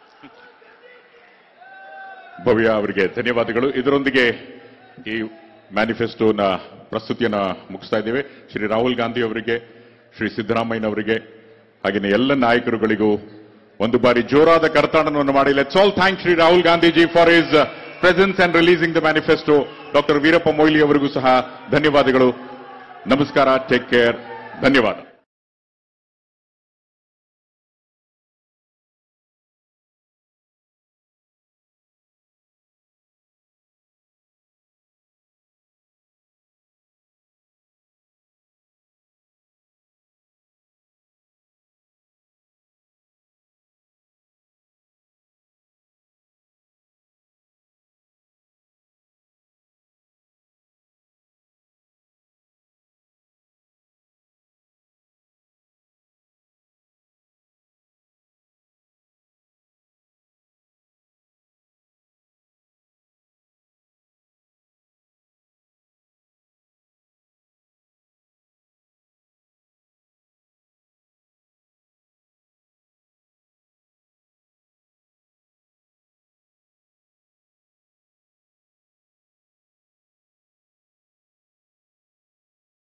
ಭವ್ಯ ಅವರಿಗೆ ಧನ್ಯವಾದಗಳು ಇದರೊಂದಿಗೆ ಈ ಮ್ಯಾನಿಫೆಸ್ಟೋನ ಪ್ರಸ್ತುತಿಯನ್ನ ಮುಗಿಸ್ತಾ ಇದ್ದೇವೆ ಶ್ರೀ ರಾಹುಲ್ ಗಾಂಧಿ ಅವರಿಗೆ ಶ್ರೀ ಸಿದ್ದರಾಮಯ್ಯನವರಿಗೆ ಹಾಗೆಯೇ ಎಲ್ಲ ನಾಯಕರುಗಳಿಗೂ ಒಂದು ಬಾರಿ ಜೋರಾದ ಕರ್ತಾಡನವನ್ನು ಮಾಡಿ let's all thank Shri Rahul Gandhiji for his presence and releasing the manifesto doctor Veerappa Moily ಅವರಿಗೂ ಸಹ ಧನ್ಯವಾದಗಳು ನಮಸ್ಕಾರ ಟೇಕ್ ಕೇರ್ ಧನ್ಯವಾದ